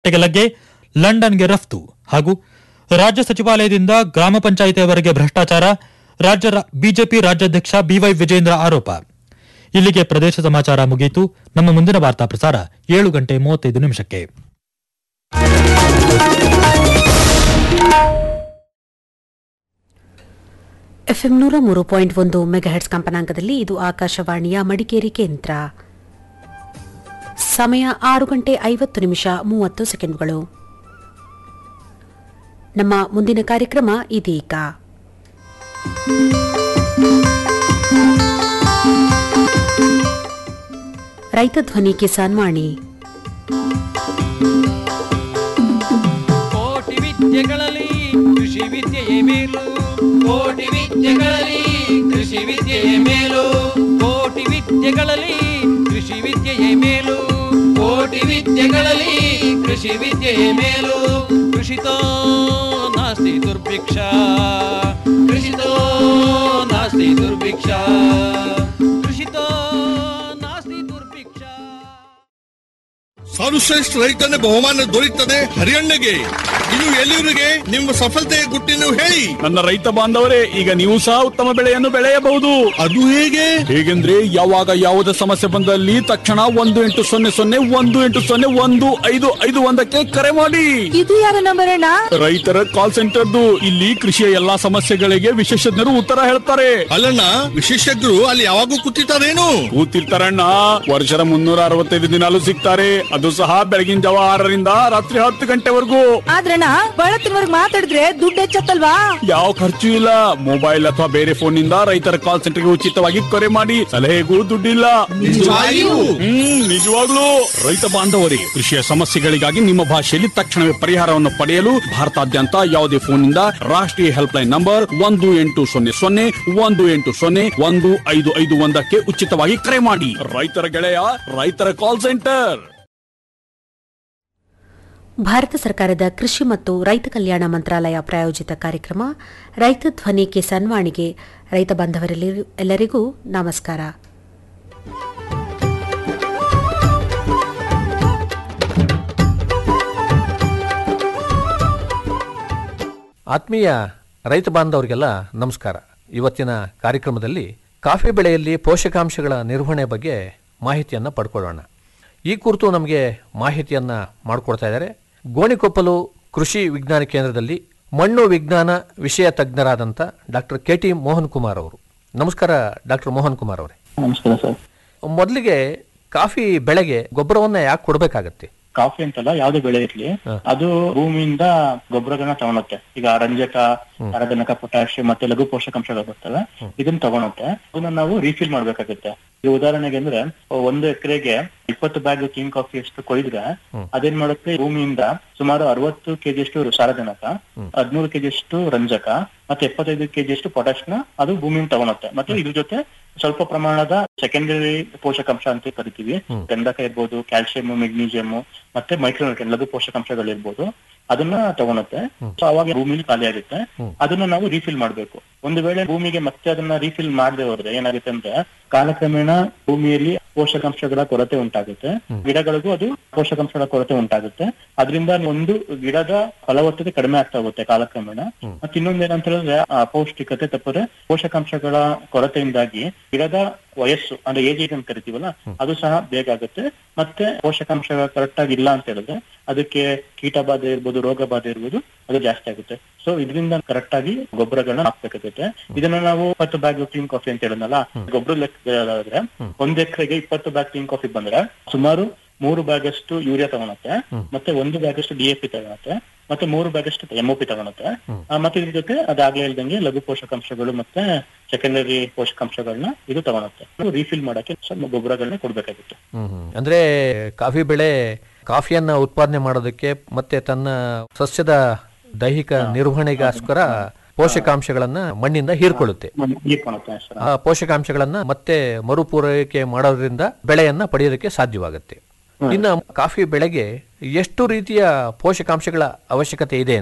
ಮಾರುಕಟ್ಟೆಗೆ ಲಗ್ಗೆ ಲಂಡನ್ಗೆ ರಫ್ತು ಹಾಗೂ ರಾಜ್ಯ ಸಚಿವಾಲಯದಿಂದ ಗ್ರಾಮ ಪಂಚಾಯಿತಿಯವರೆಗೆ ಭ್ರಷ್ಟಾಚಾರ ರಾಜ್ಯ ರ- ಬಿಜೆಪಿ ರಾಜ್ಯಾಧ್ಯಕ್ಷ ಬಿವೈ ವಿಜೇಂದ್ರ ಆರೋಪ ಇಲ್ಲಿಗೆ ಪ್ರದೇಶ ಸಮಾಚಾರ ಮುಗಿಯಿತು ನಮ್ಮ ಮುಂದಿನ ವಾರ್ತಾ ಪ್ರಸಾರ ಏಳು ಗಂಟೆ ಮೂವತ್ತೈದು ನಿಮಿಷಕ್ಕೆ ಎಫ್ಎಂ ನೂರ ಮೂರು ಪಾಯಿಂಟ್ ಒಂದು ಮೆಗಾಹೆಟ್ಸ್ ಕಂಪನಾಂಕದಲ್ಲಿ ಇದು ಆಕಾಶವಾಣಿಯ ಮಡಿಕೇರಿ ಕೇಂದ್ರ ಸಮಯ ಆರು ಗಂಟೆ ಐವತ್ತು ನಿಮಿಷ ಮೂವತ್ತು ಸೆಕೆಂಡ್ಗಳು ನಮ್ಮ ಮುಂದಿನ ಕಾರ್ಯಕ್ರಮ ಇದೀಗ ರೈತ ಧ್ವನಿ ಕಿಸಾನ್ ವಾಣಿ ಕೋಟಿ ವಿದ್ಯೆಗಳಲ್ಲಿ ಕೃಷಿ ವಿದ್ಯೆಯೇ ಮೇಲು ಕೋಟಿ ವಿದ್ಯೆಗಳಲ್ಲಿ ಕೃಷಿ ವಿದ್ಯೆಯೇ ಮೇಲು ಕೋಟಿ ವಿದ್ಯೆಗಳಲ್ಲಿ ಕೃಷಿ ವಿದ್ಯೆಯೇ ಮೇಲು ಕೋಟಿ ವಿದ್ಯೆಗಳಲ್ಲಿ ಕೃಷಿ ವಿದ್ಯೆಯೇ ಮೇಲು ಕೃಷಿತೋ ನಾಸ್ತಿ ದುರ್ಭಿಕ್ಷ ಕೃಷಿತೋ ನಾಸ್ತಿ ದುರ್ಭಿಕ್ಷ ಕೃಷಿತೋ ನಾಸ್ತಿ ದುರ್ಭಿಕ್ಷ ಸರ್ವಶ್ರೇಷ್ಠ ರೈತನ ಬಹುಮಾನ ದೊರೆಯುತ್ತದೆ ಹರಿಯಣ್ಣಗೆ ಇದು ಎಲ್ಲಿವರಿಗೆ ನಿಮ್ಮ ಸಫಲತೆಯ ಗುಟ್ಟಿನ ಹೇಳಿ ನನ್ನ ರೈತ ಬಾಂಧವರೇ ಈಗ ನೀವು ಸಹ ಉತ್ತಮ ಬೆಳೆಯನ್ನು ಬೆಳೆಯಬಹುದು ಅದು ಹೇಗೆ ಹೇಗೆಂದ್ರೆ ಯಾವಾಗ ಯಾವುದೇ ಸಮಸ್ಯೆ ಬಂದಲ್ಲಿ ತಕ್ಷಣ ಒಂದು ಎಂಟು ಸೊನ್ನೆ ಸೊನ್ನೆ ಒಂದು ಎಂಟು ಸೊನ್ನೆ ಒಂದು ಐದು ಐದು ಒಂದಕ್ಕೆ ಕರೆ ಮಾಡಿ ಇದು ಯಾರ ನಂಬರ್ ಅಣ್ಣ ರೈತರ ಕಾಲ್ ಸೆಂಟರ್ದು ಇಲ್ಲಿ ಕೃಷಿಯ ಎಲ್ಲಾ ಸಮಸ್ಯೆಗಳಿಗೆ ವಿಶೇಷಜ್ಞರು ಉತ್ತರ ಹೇಳ್ತಾರೆ ಅಲ್ಲಣ್ಣ ವಿಶೇಷಜ್ಞರು ಅಲ್ಲಿ ಯಾವಾಗೂ ಕೂತಿರ್ತಾರೇನು ಕೂತಿರ್ತಾರಣ್ಣ ವರ್ಷದ ಮುನ್ನೂರ ಅರವತ್ತೈದು ದಿನಾಲು ಸಿಗ್ತಾರೆ ಅದು ಸಹ ಬೆಳಗಿನ ಜಾವ ಆರರಿಂದ ರಾತ್ರಿ ಹತ್ತು ಗಂಟೆವರೆಗೂ ಆದ್ರಣ್ಣ ಬಳತ್ತಿನವರ್ಗ್ ಮಾತಾಡಿದ್ರೆ ದುಡ್ಡು ಹೆಚ್ಚತ್ತಲ್ವಾ ಯಾವ ಖರ್ಚು ಇಲ್ಲ ಮೊಬೈಲ್ ಅಥವಾ ಬೇರೆ ಫೋನ್ ನಿಂದ ರೈತರ ಕಾಲ್ ಸೆಂಟರ್ಗೆ ಉಚಿತವಾಗಿ ಕರೆ ಮಾಡಿ ಸಲಹೆಗೂ ದುಡ್ಡಿಲ್ಲ ನಿಜವಾಗಿಯೂ? ಹ್ಮ್ ನಿಜವಾಗ್ಲೂ ರೈತ ಬಾಂಧವರಿಗೆ ಕೃಷಿಯ ಸಮಸ್ಯೆಗಳಿಗಾಗಿ ನಿಮ್ಮ ಭಾಷೆಯಲ್ಲಿ ತಕ್ಷಣವೇ ಪರಿಹಾರವನ್ನು ಪಡೆಯಲು ಭಾರತಾದ್ಯಂತ ಯಾವುದೇ ಫೋನ್ನಿಂದ ರಾಷ್ಟ್ರೀಯ ಹೆಲ್ಪ್ ಲೈನ್ ನಂಬರ್ ಒಂದು ಎಂಟು ಸೊನ್ನೆ ಸೊನ್ನೆ ಒಂದು ಎಂಟು ಸೊನ್ನೆ ಒಂದು ಐದು ಐದು ಒಂದಕ್ಕೆ ಉಚಿತವಾಗಿ ಕರೆ ಮಾಡಿ ರೈತರ ಗೆಳೆಯ ರೈತರ ಕಾಲ್ ಸೆಂಟರ್ ಭಾರತ ಸರ್ಕಾರದ ಕೃಷಿ ಮತ್ತು ರೈತ ಕಲ್ಯಾಣ ಮಂತ್ರಾಲಯ ಪ್ರಾಯೋಜಿತ ಕಾರ್ಯಕ್ರಮ ರೈತ ಧ್ವನಿ ಕಿಸಾನ್ ವಾಣಿಗೆ ರೈತ ಬಾಂಧವರೆಲ್ಲ ಎಲ್ಲರಿಗೂ ನಮಸ್ಕಾರ ಆತ್ಮೀಯ ರೈತ ಬಾಂಧವರಿಗೆಲ್ಲ ನಮಸ್ಕಾರ ಇವತ್ತಿನ ಕಾರ್ಯಕ್ರಮದಲ್ಲಿ ಕಾಫಿ ಬೆಳೆಯಲ್ಲಿ ಪೋಷಕಾಂಶಗಳ ನಿರ್ವಹಣೆ ಬಗ್ಗೆ ಮಾಹಿತಿಯನ್ನು ಪಡ್ಕೊಳ್ಳೋಣ ಈ ಕುರಿತು ನಮಗೆ ಮಾಹಿತಿಯನ್ನು ಮಾಡಿಕೊಡ್ತಾ ಇದ್ದಾರೆ ಗೋಣಿಕೊಪ್ಪಲು ಕೃಷಿ ವಿಜ್ಞಾನ ಕೇಂದ್ರದಲ್ಲಿ ಮಣ್ಣು ವಿಜ್ಞಾನ ವಿಷಯ ತಜ್ಞರಾದಂಥ doctor K T Mohan Kumar ಅವರು ನಮಸ್ಕಾರ ಡಾಕ್ಟರ್ ಮೋಹನ್ ಕುಮಾರ್ ಅವರೇ ನಮಸ್ಕಾರ ಸರ್ ಮೊದಲಿಗೆ ಕಾಫಿ ಬೆಳೆಗೆ ಗೊಬ್ಬರವನ್ನು ಯಾಕೆ ಕೊಡಬೇಕಾಗತ್ತೆ ಕಾಫಿ ಅಂತಲ್ಲ ಯಾವ್ದೇ ಬೆಳೆ ಇರ್ಲಿ ಅದು ಭೂಮಿಯಿಂದ ಗೊಬ್ಬರಗಳನ್ನ ತಗೊಳುತ್ತೆ ಈಗ ರಂಜಕ ಸಾರಜನಕ ಪೊಟ್ಯಾಷಿಯಂ ಮತ್ತೆ ಲಘು ಪೋಷಕಾಂಶಗಳು ಬರ್ತವೆ ಇದನ್ನ ತಗೊಳುತ್ತೆ ಅದನ್ನ ನಾವು ರೀಫಿಲ್ ಮಾಡ್ಬೇಕಾಗುತ್ತೆ ಈಗ ಉದಾಹರಣೆಗೆ ಅಂದ್ರೆ ಒಂದು ಎಕರೆಗೆ ಇಪ್ಪತ್ತು ಬ್ಯಾಗ್ ಕಿಂಗ್ ಕಾಫಿ ಅಷ್ಟು ಕೊಯ್ದ್ರೆ ಅದೇನ್ ಮಾಡುತ್ತೆ ಭೂಮಿಯಿಂದ ಸುಮಾರು ಅರವತ್ತು ಕೆಜಿ ಅಷ್ಟು ಸಾರಜನಕ ಹದಿಮೂರು ಕೆಜಿ ಅಷ್ಟು ರಂಜಕ ಮತ್ತೆ ಎಪ್ಪತ್ತೈದು ಕೆಜಿ ಅಷ್ಟು ಪೊಟ್ಯಾಶ್ನ ಅದು ಭೂಮಿಯಿಂದ ತಗೊಳುತ್ತೆ ಮತ್ತೆ ಇದ್ರ ಜೊತೆ ಸ್ವಲ್ಪ ಪ್ರಮಾಣದ ಸೆಕೆಂಡರಿ ಪೋಷಕಾಂಶ ಅಂತ ಕರಿತೀವಿ ಗಂಧಕ ಇರ್ಬೋದು ಕ್ಯಾಲ್ಸಿಯಂ ಮೆಗ್ನೀಸಿಯಂ ಮತ್ತೆ ಮೈಕ್ರೋನ್ಯೂಟ್ರಿಯನ್ ಲಘು ಪೋಷಕಾಂಶಗಳಿರ್ಬೋದು ಅದನ್ನ ತಗೊಳುತ್ತೆ ಸೊ ಅವಾಗ ಭೂಮಿಲಿ ಖಾಲಿ ಆಗುತ್ತೆ ಅದನ್ನ ನಾವು ರೀಫಿಲ್ ಮಾಡ್ಬೇಕು ಒಂದು ವೇಳೆ ಭೂಮಿಗೆ ಮತ್ತೆ ಅದನ್ನ ರೀಫಿಲ್ ಮಾಡದೆ ಹೋದ್ರೆ ಏನಾಗುತ್ತೆ ಅಂದ್ರೆ ಕಾಲಕ್ರಮೇಣ ಭೂಮಿಯಲ್ಲಿ ಪೋಷಕಾಂಶಗಳ ಕೊರತೆ ಉಂಟಾಗುತ್ತೆ ಗಿಡಗಳಿಗೂ ಅದು ಪೋಷಕಾಂಶಗಳ ಕೊರತೆ ಉಂಟಾಗುತ್ತೆ ಅದರಿಂದ ಒಂದು ಗಿಡದ ಫಲವತ್ತತೆ ಕಡಿಮೆ ಆಗ್ತಾ ಹೋಗುತ್ತೆ ಕಾಲಕ್ರಮೇಣ ಮತ್ತೆ ಇನ್ನೊಂದ್ ಏನಂತ ಹೇಳಿದ್ರೆ ಆ ಅಪೌಷ್ಟಿಕತೆ ತಪ್ಪದೆ ಪೋಷಕಾಂಶಗಳ ಕೊರತೆಯಿಂದಾಗಿ ಗಿಡದ ವಯಸ್ಸು ಅಂದ್ರೆ ಏಜ್ ಅಂತ ಕರಿತೀವಲ್ಲ ಅದು ಸಹ ಬೇಗ ಆಗುತ್ತೆ ಮತ್ತೆ ಪೋಷಕಾಂಶಗಳು ಕರೆಕ್ಟ್ ಆಗಿ ಇಲ್ಲ ಅಂತ ಹೇಳಿದ್ರೆ ಅದಕ್ಕೆ ಕೀಟ ಬಾಧೆ ಇರ್ಬೋದು ರೋಗ ಬಾಧೆ ಇರ್ಬೋದು ಅದು ಜಾಸ್ತಿ ಆಗುತ್ತೆ ಸೊ ಇದರಿಂದ ಕರೆಕ್ಟ್ ಆಗಿ ಗೊಬ್ಬರಗಳನ್ನ ಹಾಕ್ಬೇಕಾಗುತ್ತೆ ಇದನ್ನ ನಾವು ಇಪ್ಪತ್ತು ಬ್ಯಾಗ್ ಕ್ಲೀನ್ ಕಾಫಿ ಅಂತ ಹೇಳಿದ್ನಲ್ಲ ಗೊಬ್ಬರ ಲೆಕ್ಕದಾದ್ರೆ ಒಂದ್ ಎಕರೆಗೆ ಇಪ್ಪತ್ತು ಬ್ಯಾಗ್ ಕ್ಲೀನ್ ಕಾಫಿ ಬಂದ್ರೆ ಸುಮಾರು ಮೂರು ಬ್ಯಾಗ್ ಅಷ್ಟು ಯೂರಿಯಾ ತಗೊಳುತ್ತೆ ಮತ್ತೆ ಒಂದು ಬ್ಯಾಗ್ ಅಷ್ಟು ಡಿ ಎ ಪಿ ತಗೊಳುತ್ತೆ ಮತ್ತೆ ಮೂರು ಬ್ಯಾಗ್ ಅಷ್ಟು ಎಂ ಪಿ ತಗೊಳುತ್ತೆ ಆ, ಮತ್ತೆ ಇದ್ರ ಜೊತೆ ಅದಾಗ್ಲೇ ಹೇಳ್ದಂಗೆ ಲಘು ಪೋಷಕಾಂಶಗಳು ಮತ್ತೆ ಸೆಕೆಂಡರಿ ಪೋಷಕಾಂಶಗಳನ್ನ ಇದು ತಗೊಳುತ್ತೆ ರೀಫಿಲ್ ಮಾಡಕ್ಕೆ ಸ್ವಲ್ಪ ಗೊಬ್ಬರಗಳನ್ನ ಕೊಡ್ಬೇಕಾಗುತ್ತೆ ಅಂದ್ರೆ ಕಾಫಿ ಬೆಳೆ ಕಾಫಿಯನ್ನ ಉತ್ಪಾದನೆ ಮಾಡೋದಕ್ಕೆ ಮತ್ತೆ ತನ್ನ ಸಸ್ಯದ ದೈಹಿಕ ನಿರ್ವಹಣೆಗೋಸ್ಕರ ಪೋಷಕಾಂಶಗಳನ್ನ ಮಣ್ಣಿಂದ ಹೀರ್ಕೊಳ್ಳುತ್ತೆ ಹೀರ್ಕೊಳುತ್ತೆ ಸರ್ ಆ ಪೋಷಕಾಂಶಗಳನ್ನ ಮತ್ತೆ ಮರುಪೂರೈಕೆ ಮಾಡೋದ್ರಿಂದ ಬೆಳೆಯನ್ನ ಪಡೆಯೋದಕ್ಕೆ ಸಾಧ್ಯವಾಗುತ್ತೆ ಇನ್ನು ಕಾಫಿ ಬೆಳೆಗೆ ಎಷ್ಟು ರೀತಿಯ ಪೋಷಕಾಂಶಗಳ ಅವಶ್ಯಕತೆ ಇದೆ ಅಂತೀರಿ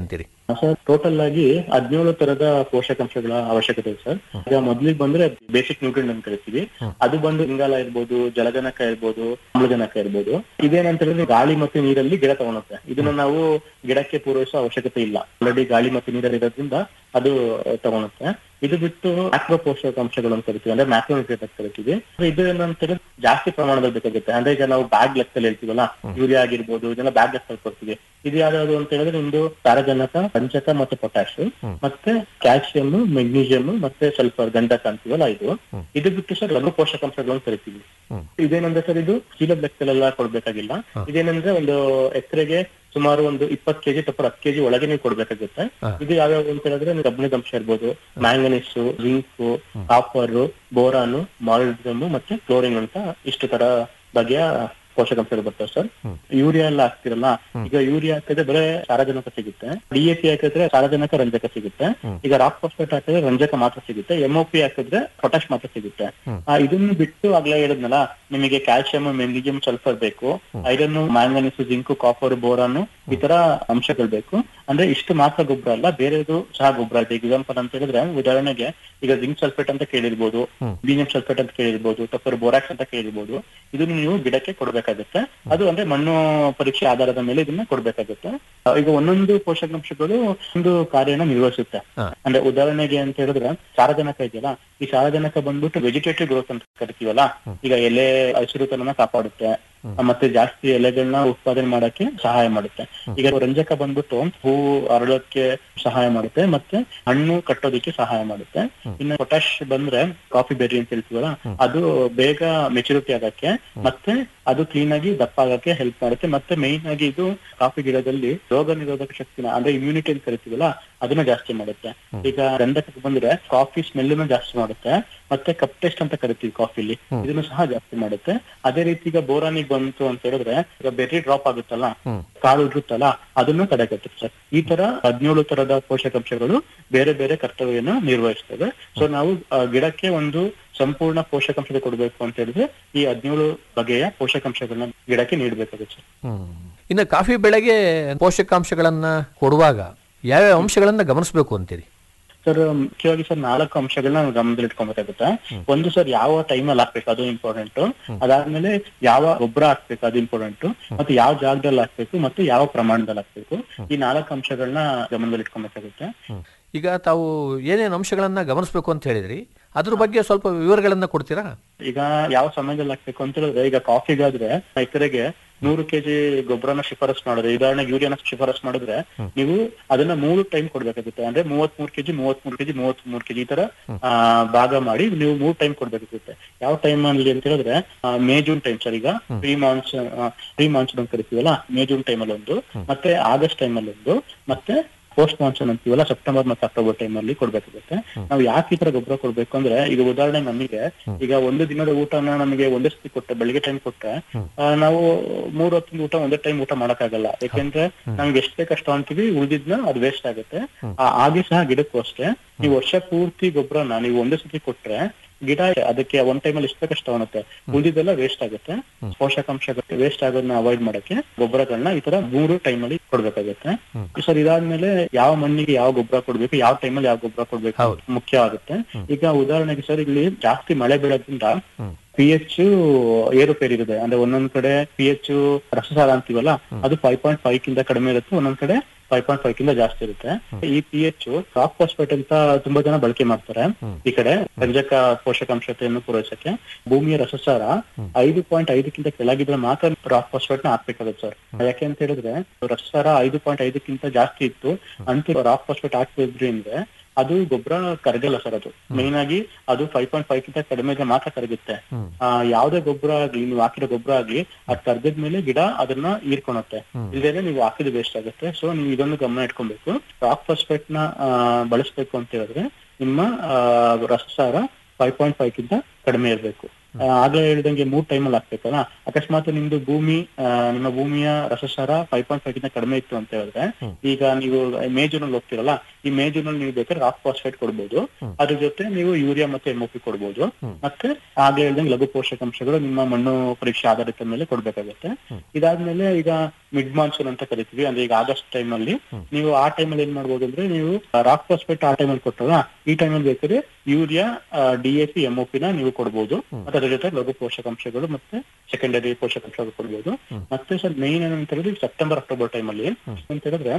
ಸರ್ ಟೋಟಲ್ ಆಗಿ ಹದಿನೇಳು ತರದ ಪೋಷಕಾಂಶಗಳ ಅವಶ್ಯಕತೆ ಇದೆ ಸರ್ ಈಗ ಮೊದ್ಲಿಗೆ ಬಂದ್ರೆ ಬೇಸಿಕ್ ನ್ಯೂಟ್ರಿಯನ್ ಅಂತ ಕರಿತೀವಿ ಅದು ಬಂದು ಇಂಗಾಲ ಇರ್ಬೋದು ಜಲಜನಕ ಇರ್ಬೋದು ಆಮ್ಲಜನಕ ಇರ್ಬೋದು ಇದೇನಂತ ಹೇಳಿದ್ರೆ ಗಾಳಿ ಮತ್ತು ನೀರಲ್ಲಿ ಗಿಡ ತಗೊಳುತ್ತೆ ಇದನ್ನ ನಾವು ಗಿಡಕ್ಕೆ ಪೂರೈಸೋ ಅವಶ್ಯಕತೆ ಇಲ್ಲ ಆಲ್ರೆಡಿ ಗಾಳಿ ಮತ್ತು ನೀರಲ್ಲಿ ಇರೋದ್ರಿಂದ ಅದು ತಗೊಳುತ್ತೆ ಇದು ಬಿಟ್ಟು ಮ್ಯಾಕ್ರೋ ಪೋಷಕಾಂಶಗಳು ಅಂತ ಕರಿತೀವಿ ಅಂದ್ರೆ ಮ್ಯಾಕ್ರೋ ನ್ಯೂಟ್ರಿಯನ್ ಅಂತ ಕರಿತೀವಿ ಇದು ಏನಂತ ಹೇಳಿದ್ರೆ ಜಾಸ್ತಿ ಪ್ರಮಾಣದಲ್ಲಿ ಬೇಕಾಗುತ್ತೆ ಅಂದ್ರೆ ಈಗ ನಾವು ಬ್ಯಾಗ್ ಲೆಕ್ಕದಲ್ಲಿ ಹೇಳ್ತೀವಲ್ಲ ಯೂರಿಯಾ ಆಗಿರ್ಬೋದು ಇದೆಲ್ಲ ಬ್ಯಾಗ್ ಲೆಕ್ಕದಲ್ಲಿ ಕೊಡ್ತೀವಿ ಇದು ಯಾವ್ದು ಅಂತ ಹೇಳಿದ್ರೆ ಒಂದು ಸಾರಜನಕ ರಂಜಕ ಮತ್ತೆ ಪೊಟ್ಯಾಶ್ ಮತ್ತೆ ಕ್ಯಾಲ್ಸಿಯಂ ಮೆಗ್ನೀಷಿಯಂ ಮತ್ತೆ ಸಲ್ಫರ್ ಗಂಧಕ ಅಂತೀವಲ್ಲ ಇದು ಇದು ಬಿಟ್ಟು ಸರ್ ಲಘು ಪೋಷಕಾಂಶಗಳು ಅಂತ ಕರಿತೀವಿ ಇದೇನಂದ್ರೆ ಸರ್ ಇದು ಚೀಲದ ಲೆಕ್ಕದಲ್ಲೆಲ್ಲ ಕೊಡ್ಬೇಕಾಗಿಲ್ಲ ಇದೇನಂದ್ರೆ ಒಂದು ಎಕರೆಗೆ ಸುಮಾರು ಒಂದು ಇಪ್ಪತ್ತು ಕೆಜಿ ತಪ್ಪ ಹತ್ತು ಕೆಜಿ ಒಳಗೆ ನೀವು ಕೊಡ್ಬೇಕಾಗುತ್ತೆ ಇದು ಯಾವ್ಯಾವ ಅಂತ ಹೇಳಿದ್ರೆ ಕಬ್ಬಿಣದ ಅಂಶ ಇರ್ಬೋದು manganese zinc copper boron molybdenum ಮತ್ತೆ ಕ್ಲೋರಿನ್ ಅಂತ ಇಷ್ಟು ತರ ಬಗೆಯ ಪೋಷಕಾಂಶಗಳು ಬರ್ತವೆ ಸರ್ ಯೂರಿಯಾ ಎಲ್ಲ ಹಾಕ್ತಿರಲ್ಲ ಈಗ ಯೂರಿಯಾ ಹಾಕಿದ್ರೆ ಬರೀ ಸಾರಜನಕ ಸಿಗುತ್ತೆ ಡಿಎಪಿ ಹಾಕಿದ್ರೆ ಸಾರಜನಕ ರಂಜಕ ಸಿಗುತ್ತೆ ಈಗ ರಾಕ್ ಫಾಸ್ಫೇಟ್ ಹಾಕಿದ್ರೆ ರಂಜಕ ಮಾತ್ರ ಸಿಗುತ್ತೆ ಎಂಒಪಿ ಹಾಕಿದ್ರೆ ಪೊಟ್ಯಾಶ್ ಮಾತ್ರ ಸಿಗುತ್ತೆ ಆ, ಇದನ್ನು ಬಿಟ್ಟು ಆಗ್ಲೇ ಹೇಳಿದ್ನಲ್ಲ ನಿಮಗೆ ಕ್ಯಾಲ್ಸಿಯಂ ಮೆಗ್ನೀಸಿಯಂ ಸಲ್ಫರ್ ಬೇಕು iron manganese zinc copper boron ಈ ತರ ಅಂಶಗಳು ಬೇಕು ಅಂದ್ರೆ ಇಷ್ಟು ಮಾತ್ರ ಗೊಬ್ಬರ ಅಲ್ಲ ಬೇರೆದು ಸಹ ಗೊಬ್ಬರ ಇದೆ ಎಕ್ಸಾಂಪಲ್ ಅಂತ ಹೇಳಿದ್ರೆ ಉದಾಹರಣೆಗೆ ಈಗ ಜಿಂಕ್ ಸಲ್ಫೇಟ್ ಅಂತ ಕೇಳಿರ್ಬೋದು ಬೀನಿಯಂ ಸಲ್ಫೇಟ್ ಅಂತ ಕೇಳಿರ್ಬೋದು ತಪ್ಪರ್ ಬೋರಾಕ್ಸ್ ಅಂತ ಕೇಳಿರ್ಬೋದು ಇದನ್ನು ನೀವು ಗಿಡಕ್ಕೆ ಕೊಡ್ಬೇಕಾಗುತ್ತೆ ಅದು ಅಂದ್ರೆ ಮಣ್ಣು ಪರೀಕ್ಷೆ ಆಧಾರದ ಮೇಲೆ ಇದನ್ನ ಕೊಡ್ಬೇಕಾಗುತ್ತೆ ಆ, ಈಗ ಒಂದೊಂದು ಪೋಷಕಾಂಶಗಳು ಒಂದು ಕಾರ್ಯನ ನಿರ್ವಹಿಸುತ್ತೆ ಅಂದ್ರೆ ಉದಾಹರಣೆಗೆ ಅಂತ ಹೇಳಿದ್ರೆ ಸಾರಜನಕ ಇದೆಯಲ್ಲ ಈ ಸಾರಜನಕ ಬಂದ್ಬಿಟ್ಟು ವೆಜಿಟೇಟಿವ್ ಗ್ರೋತ್ ಅಂತ ಕರಿತೀವಲ್ಲ ಈಗ ಎಲೆ ಹಸಿರುತನನ ಕಾಪಾಡುತ್ತೆ ಆ, ಮತ್ತೆ ಜಾಸ್ತಿ ಎಲೆಗಳನ್ನ ಉತ್ಪಾದನೆ ಮಾಡಕ್ಕೆ ಸಹಾಯ ಮಾಡುತ್ತೆ ಈಗ ರಂಜಕ ಬಂದ್ಬಿಟ್ಟು ಹೂ ಅರಳೋಕ್ಕೆ ಸಹಾಯ ಮಾಡುತ್ತೆ ಮತ್ತೆ ಹಣ್ಣು ಕಟ್ಟೋದಕ್ಕೆ ಸಹಾಯ ಮಾಡುತ್ತೆ ಇನ್ನು ಪೊಟ್ಯಾಶ್ ಬಂದ್ರೆ ಕಾಫಿ ಬೆರ್ರಿ ಅಂತ ಹೇಳ್ತೀವಲ್ಲ ಅದು ಬೇಗ ಮೆಚುರಿಟಿ ಆಗಕ್ಕೆ ಮತ್ತೆ ಅದು ಕ್ಲೀನ್ ಆಗಿ ದಪ್ಪ ಆಗಕ್ಕೆ ಹೆಲ್ಪ್ ಮಾಡುತ್ತೆ ಮತ್ತೆ ಮೇಯ್ನ್ ಆಗಿ ಇದು ಕಾಫಿ ಗಿಡದಲ್ಲಿ ರೋಗ ನಿರೋಧಕ ಶಕ್ತಿನ ಅಂದ್ರೆ ಇಮ್ಯುನಿಟಿ ಅಂತ ಕರಿತೀವಲ್ಲ ಅದನ್ನ ಜಾಸ್ತಿ ಮಾಡುತ್ತೆ ಈಗ ಗಂಧಕಕ್ಕೆ ಬಂದ್ರೆ ಕಾಫಿ ಸ್ಮೆಲ್ ಜಾಸ್ತಿ ಮಾಡುತ್ತೆ ಮತ್ತೆ ಕಪ್ ಟೇಸ್ಟ್ ಅಂತ ಕರಿತೀವಿ ಕಾಫಿಲಿ ಇದನ್ನು ಸಹ ಜಾಸ್ತಿ ಮಾಡುತ್ತೆ ಅದೇ ರೀತಿ ಈಗ ಬೋರಾನಿಗೆ ಬಂತು ಅಂತ ಹೇಳಿದ್ರೆ ಈಗ ಬೆರ್ರಿ ಡ್ರಾಪ್ ಆಗುತ್ತಲ್ಲ ಕಾಳು ಇರುತ್ತಲ್ಲ ಅದನ್ನು ತಡೆಗಟ್ಟುತ್ತೆ ಈ ತರ ಹದಿನೇಳು ತರದ ಪೋಷಕಾಂಶಗಳು ಬೇರೆ ಬೇರೆ ಕರ್ತವ್ಯನ ನಿರ್ವಹಿಸ್ತವೆ ಸೊ ನಾವು ಆ, ಗಿಡಕ್ಕೆ ಒಂದು ಸಂಪೂರ್ಣ ಪೋಷಕಾಂಶ ಕೊಡಬೇಕು ಅಂತ ಹೇಳಿದ್ರೆ ಈ ಹದಿನೇಳು ಬಗೆಯ ಪೋಷಕಾಂಶಗಳನ್ನ ಗಿಡಕ್ಕೆ ನೀಡಬೇಕಾಗುತ್ತೆ ಇನ್ನು ಕಾಫಿ ಬೆಳೆಗೆ ಪೋಷಕಾಂಶಗಳನ್ನ ಕೊಡುವಾಗ ಯಾವ್ಯಾವ ಅಂಶಗಳನ್ನ ಗಮನಿಸಬೇಕು ಅಂತೀರಿ ಸರ್ ಮುಖ್ಯವಾಗಿ ಸರ್ ನಾಲ್ಕು ಅಂಶಗಳನ್ನ ನಾವು ಗಮನದಲ್ಲಿ ಇಟ್ಕೊಬೇಕಾಗುತ್ತೆ ಒಂದು ಸರ್ ಯಾವ ಟೈಮಲ್ಲಿ ಹಾಕ್ಬೇಕು ಅದು ಇಂಪಾರ್ಟೆಂಟ್ ಅದಾದ್ಮೇಲೆ ಯಾವ ಗೊಬ್ಬರ ಹಾಕ್ಬೇಕು ಅದು ಇಂಪಾರ್ಟೆಂಟ್ ಮತ್ತೆ ಯಾವ ಜಾಗದಲ್ಲಿ ಹಾಕ್ಬೇಕು ಮತ್ತೆ ಯಾವ ಪ್ರಮಾಣದಲ್ಲಿ ಹಾಕ್ಬೇಕು ಈ ನಾಲ್ಕು ಅಂಶಗಳನ್ನ ಗಮನದಲ್ಲಿ ಇಟ್ಕೊಬೇಕಾಗುತ್ತೆ ಈಗ ತಾವು ಏನೇನು ಅಂಶಗಳನ್ನ ಗಮನಿಸಬೇಕು ಅಂತ ಹೇಳಿದ್ರಿ ಅದ್ರ ಬಗ್ಗೆ ಸ್ವಲ್ಪ ವಿವರಗಳನ್ನ ಕೊಡ್ತೀರಾ ಈಗ ಯಾವ ಸಮಯದಲ್ಲಿ ಹಾಕ್ಬೇಕು ಅಂತ ಹೇಳಿದ್ರೆ ಈಗ ಕಾಫಿಗಾದ್ರೆ ಎಕರೆಗೆ ನೂರು ಕೆಜಿ ಗೊಬ್ಬರನ ಶಿಫಾರಸ್ ಮಾಡಿದ್ರೆ ಉದಾಹರಣೆಗೆ ಯೂರಿಯಾನ ಶಿಫಾರಸ್ ಮಾಡಿದ್ರೆ ನೀವು ಅದನ್ನ ಮೂರು ಟೈಮ್ ಕೊಡ್ಬೇಕಾಗುತ್ತೆ ಅಂದ್ರೆ ಮೂವತ್ ಮೂರು ಕೆಜಿ ಮೂವತ್ ಮೂರು ಕೆಜಿ ಮೂವತ್ ಮೂರು ಕೆಜಿ ಈ ತರ ಆ, ಭಾಗ ಮಾಡಿ ನೀವು ಮೂರ್ ಟೈಮ್ ಕೊಡ್ಬೇಕಾಗುತ್ತೆ ಯಾವ ಟೈಮ್ ಅಲ್ಲಿ ಅಂತ ಹೇಳಿದ್ರೆ ಆ, ಮೇ ಜೂನ್ ಟೈಮ್ ಸರ್ ಈಗ ಪ್ರೀ ಮಾನ್ಸೂನ್ ಪ್ರೀ ಮಾನ್ಸೂನ್ ಅಂತ ಕರಿತೀವಲ್ಲ ಮೇ ಜೂನ್ ಟೈಮ್ ಅಲ್ಲಿ ಒಂದು ಮತ್ತೆ ಆಗಸ್ಟ್ ಟೈಮ್ ಅಲ್ಲಿ ಒಂದು ಮತ್ತೆ ಪೋಸ್ಟ್ ಮಾನ್ಸೂನ್ ಅಂತೀವಲ್ಲ ಸೆಪ್ಟೆಂಬರ್ ಮತ್ತೆ ಅಕ್ಟೋಬರ್ ಟೈಮ್ ಅಲ್ಲಿ ಕೊಡ್ಬೇಕಾಗುತ್ತೆ ನಾವು ಯಾಕೆ ಈ ತರ ಗೊಬ್ಬರ ಕೊಡ್ಬೇಕು ಅಂದ್ರೆ ಈಗ ಉದಾಹರಣೆ ನಮಗೆ ಈಗ ಒಂದು ದಿನದ ಊಟನ ನಮಗೆ ಒಂದೇ ಸತಿ ಕೊಟ್ಟರೆ ಬೆಳಿಗ್ಗೆ ಟೈಮ್ ಕೊಟ್ರೆ ಆ, ನಾವು ಮೂರ್ ಹೊತ್ತಿನ ಊಟ ಒಂದೇ ಟೈಮ್ ಊಟ ಮಾಡಕ್ಕಾಗಲ್ಲ ಯಾಕೆಂದ್ರೆ ನಮ್ಗೆ ಎಷ್ಟೇ ಕಷ್ಟ ಅಂತೀವಿ ಉಳಿದಿದ್ನ ಅದು ವೇಸ್ಟ್ ಆಗುತ್ತೆ ಆ- ಹಾಗೆ ಸಹ ಗಿಡಕ್ಕೂ ಅಷ್ಟೇ ನೀವು ವರ್ಷ ಪೂರ್ತಿ ಗೊಬ್ಬರನ ನೀವು ಒಂದೇ ಸತಿ ಕೊಟ್ರೆ ಗಿಡ ಅದಕ್ಕೆ ಒಂದ್ ಟೈಮಲ್ಲಿ ಎಷ್ಟು ಕಷ್ಟ ಅನ್ನುತ್ತೆ ಉಳಿದಿದ್ದೆಲ್ಲ ವೇಸ್ಟ್ ಆಗುತ್ತೆ ಪೋಷಕಾಂಶಗಳು ವೇಸ್ಟ್ ಆಗೋದನ್ನ ಅವಾಯ್ಡ್ ಮಾಡಕ್ಕೆ ಗೊಬ್ಬರಗಳನ್ನ ಈ ತರ ಮೂರು ಟೈಮ್ ಅಲ್ಲಿ ಕೊಡ್ಬೇಕಾಗುತ್ತೆ ಸರ್ ಇದಾದ್ಮೇಲೆ ಯಾವ ಮಣ್ಣಿಗೆ ಯಾವ ಗೊಬ್ಬರ ಕೊಡ್ಬೇಕು ಯಾವ ಟೈಮಲ್ಲಿ ಯಾವ ಗೊಬ್ಬರ ಕೊಡ್ಬೇಕು ಹೌದು. ಮುಖ್ಯ ಆಗುತ್ತೆ ಈಗ ಉದಾಹರಣೆಗೆ ಸರ್ ಇಲ್ಲಿ ಜಾಸ್ತಿ ಮಳೆ ಬೀಳೋದ್ರಿಂದ ಪಿ ಎಚ್ ಏರುಪೇರು ಇರುತ್ತೆ ಅಂದ್ರೆ ಒಂದೊಂದ್ ಕಡೆ ಪಿ ಎಚ್ ರಸಸಾರ ಅಂತೀವಲ್ಲ ಅದು ಫೈವ್ ಪಾಯಿಂಟ್ ಫೈವ್ ಕಿಂತ ಕಡಿಮೆ ಇರುತ್ತೆ ಒಂದೊಂದ್ ಕಡೆ ಫೈವ್ ಪಾಯಿಂಟ್ ಫೈವ್ ಕಿಂತ ಜಾಸ್ತಿ ಇರುತ್ತೆ ಈ ಪಿ ಎಚ್ ರಾಕ್ ಫಾಸ್ಫೇಟ್ ಅಂತ ತುಂಬಾ ಜನ ಬಳಕೆ ಮಾಡ್ತಾರೆ ಈ ಕಡೆ ರಂಜಕ ಪೋಷಕಾಂಶತೆಯನ್ನು ಪೂರೈಸಕ್ಕೆ ಭೂಮಿಯ ರಸಸಾರ ಐದು ಪಾಯಿಂಟ್ ಐದಕ್ಕಿಂತ ಕೆಳಗಿದ್ರೆ ಮಾತ್ರ ರಾಕ್ ಫಾಸ್ಫೇಟ್ ನ ಹಾಕ್ಬೇಕಾಗುತ್ತೆ ಸರ್ ಯಾಕೆ ಅಂತ ಹೇಳಿದ್ರೆ ರಸಸಾರ ಐದು ಪಾಯಿಂಟ್ ಐದಕ್ಕಿಂತ ಜಾಸ್ತಿ ಇತ್ತು ಅಂತೂ ರಾಕ್ ಫಾಸ್ಫೇಟ್ ಹಾಕ್ತಿದ್ರಿ ಅಂದ್ರೆ ಅದು ಗೊಬ್ಬರ ಕರಗಲ್ಲ ಸರ್ ಅದು ಮೇನ್ ಆಗಿ ಅದು ಫೈವ್ ಪಾಯಿಂಟ್ ಫೈವ್ ಕಿಂತ ಕಡಿಮೆ ಇದ್ರೆ ಮಾತ್ರ ಕರಗುತ್ತೆ ಆ, ಯಾವ್ದೇ ಗೊಬ್ಬರ ಆಗ್ಲಿ ನೀವು ಹಾಕಿರೋ ಗೊಬ್ಬರ ಆಗ್ಲಿ ಅದ್ ಕರ್ಗದ ಮೇಲೆ ಗಿಡ ಅದನ್ನ ಹೀರ್ಕೊಳುತ್ತೆ ಇಲ್ದೇನೆ ನೀವು ಹಾಕಿದ ವೇಸ್ಟ್ ಆಗುತ್ತೆ ಸೊ ನೀವು ಇದೊಂದು ಗಮನ ಇಟ್ಕೊಬೇಕು ರಾಕ್ ಫಾಸ್ಫೇಟ್ ನ ಆ, ಬಳಸ್ಬೇಕು ಅಂತ ಹೇಳಿದ್ರೆ ನಿಮ್ಮ ಆ, ರಸಸಾರ ಫೈವ್ ಪಾಯಿಂಟ್ ಫೈವ್ ಕಿಂತ ಕಡಿಮೆ ಇರಬೇಕು ಆ, ಆಗ್ಲೇ ಹೇಳ್ದಂಗೆ ಮೂರ್ ಟೈಮಲ್ಲಿ ಹಾಕ್ಬೇಕಲ್ಲ ಅಕಸ್ಮಾತ್ ನಿಮ್ದು ಭೂಮಿ ಆ, ನಿಮ್ಮ ಭೂಮಿಯ ರಸಸಾರ ಫೈವ್ ಪಾಯಿಂಟ್ ಫೈವ್ ಗಿಂತ ಕಡಿಮೆ ಇತ್ತು ಅಂತ ಹೇಳಿದ್ರೆ ಈಗ ನೀವು ಮೇ ಜೂನ್ ಅಲ್ಲಿ ಹೋಗ್ತಿರಲ್ಲ ಈ ಮೇ ಜೂನ್ ಅಲ್ಲಿ ನೀವು ಬೇಕಾದ್ರೆ ರಾಕ್ ಫಾಸ್ಫೇಟ್ ಕೊಡ್ಬೋದು ಅದ್ರ ಜೊತೆ ನೀವು ಯೂರಿಯಾ ಮತ್ತೆ ಎಂ ಪಿ ಕೊಡ್ಬೋದು ಮತ್ತೆ ಆಗ್ಲೇ ಹೇಳ್ದಂಗೆ ಲಘು ಪೋಷಕಾಂಶಗಳು ನಿಮ್ಮ ಮಣ್ಣು ಪರೀಕ್ಷೆ ಆಧಾರಿತ ಮೇಲೆ ಕೊಡ್ಬೇಕಾಗುತ್ತೆ ಇದಾದ್ಮೇಲೆ ಈಗ ಮಿಡ್ ಮಾನ್ಸೂನ್ ಅಂತ ಕರಿತೀವಿ ಅಂದ್ರೆ ಈಗ ಆಗಸ್ಟ್ ಟೈಮ್ ಅಲ್ಲಿ ನೀವು ಆ ಟೈಮ್ ಅಲ್ಲಿ ಏನ್ ಮಾಡ್ಬೋದು ಅಂದ್ರೆ ನೀವು ರಾಕ್ ಫಾಸ್ಫೇಟ್ ಆ ಟೈಮ್ ಅಲ್ಲಿ ಕೊಟ್ಟಲ್ಲ ಈ ಟೈಮ್ ಅಲ್ಲಿ ಬೇಕಾದ್ರೆ ಯೂರಿಯಾ ಡಿ ಎ ಪಿ ನ ನೀವು ಕೊಡ್ಬೋದು ಮತ್ತೆ ಅದ್ರ ಜೊತೆ ಲಘು ಪೋಷಕಾಂಶಗಳು ಮತ್ತೆ ಸೆಕೆಂಡರಿ ಪೋಷಕಾಂಶಗಳು ಕೊಡ್ಬೋದು ಮತ್ತೆ ಸರ್ ಮೇನ್ ಏನಂತ ಹೇಳಿದ್ರೆ ಸೆಪ್ಟೆಂಬರ್ ಅಕ್ಟೋಬರ್ ಟೈಮ್ ಅಲ್ಲಿ ಅಂತ ಹೇಳಿದ್ರೆ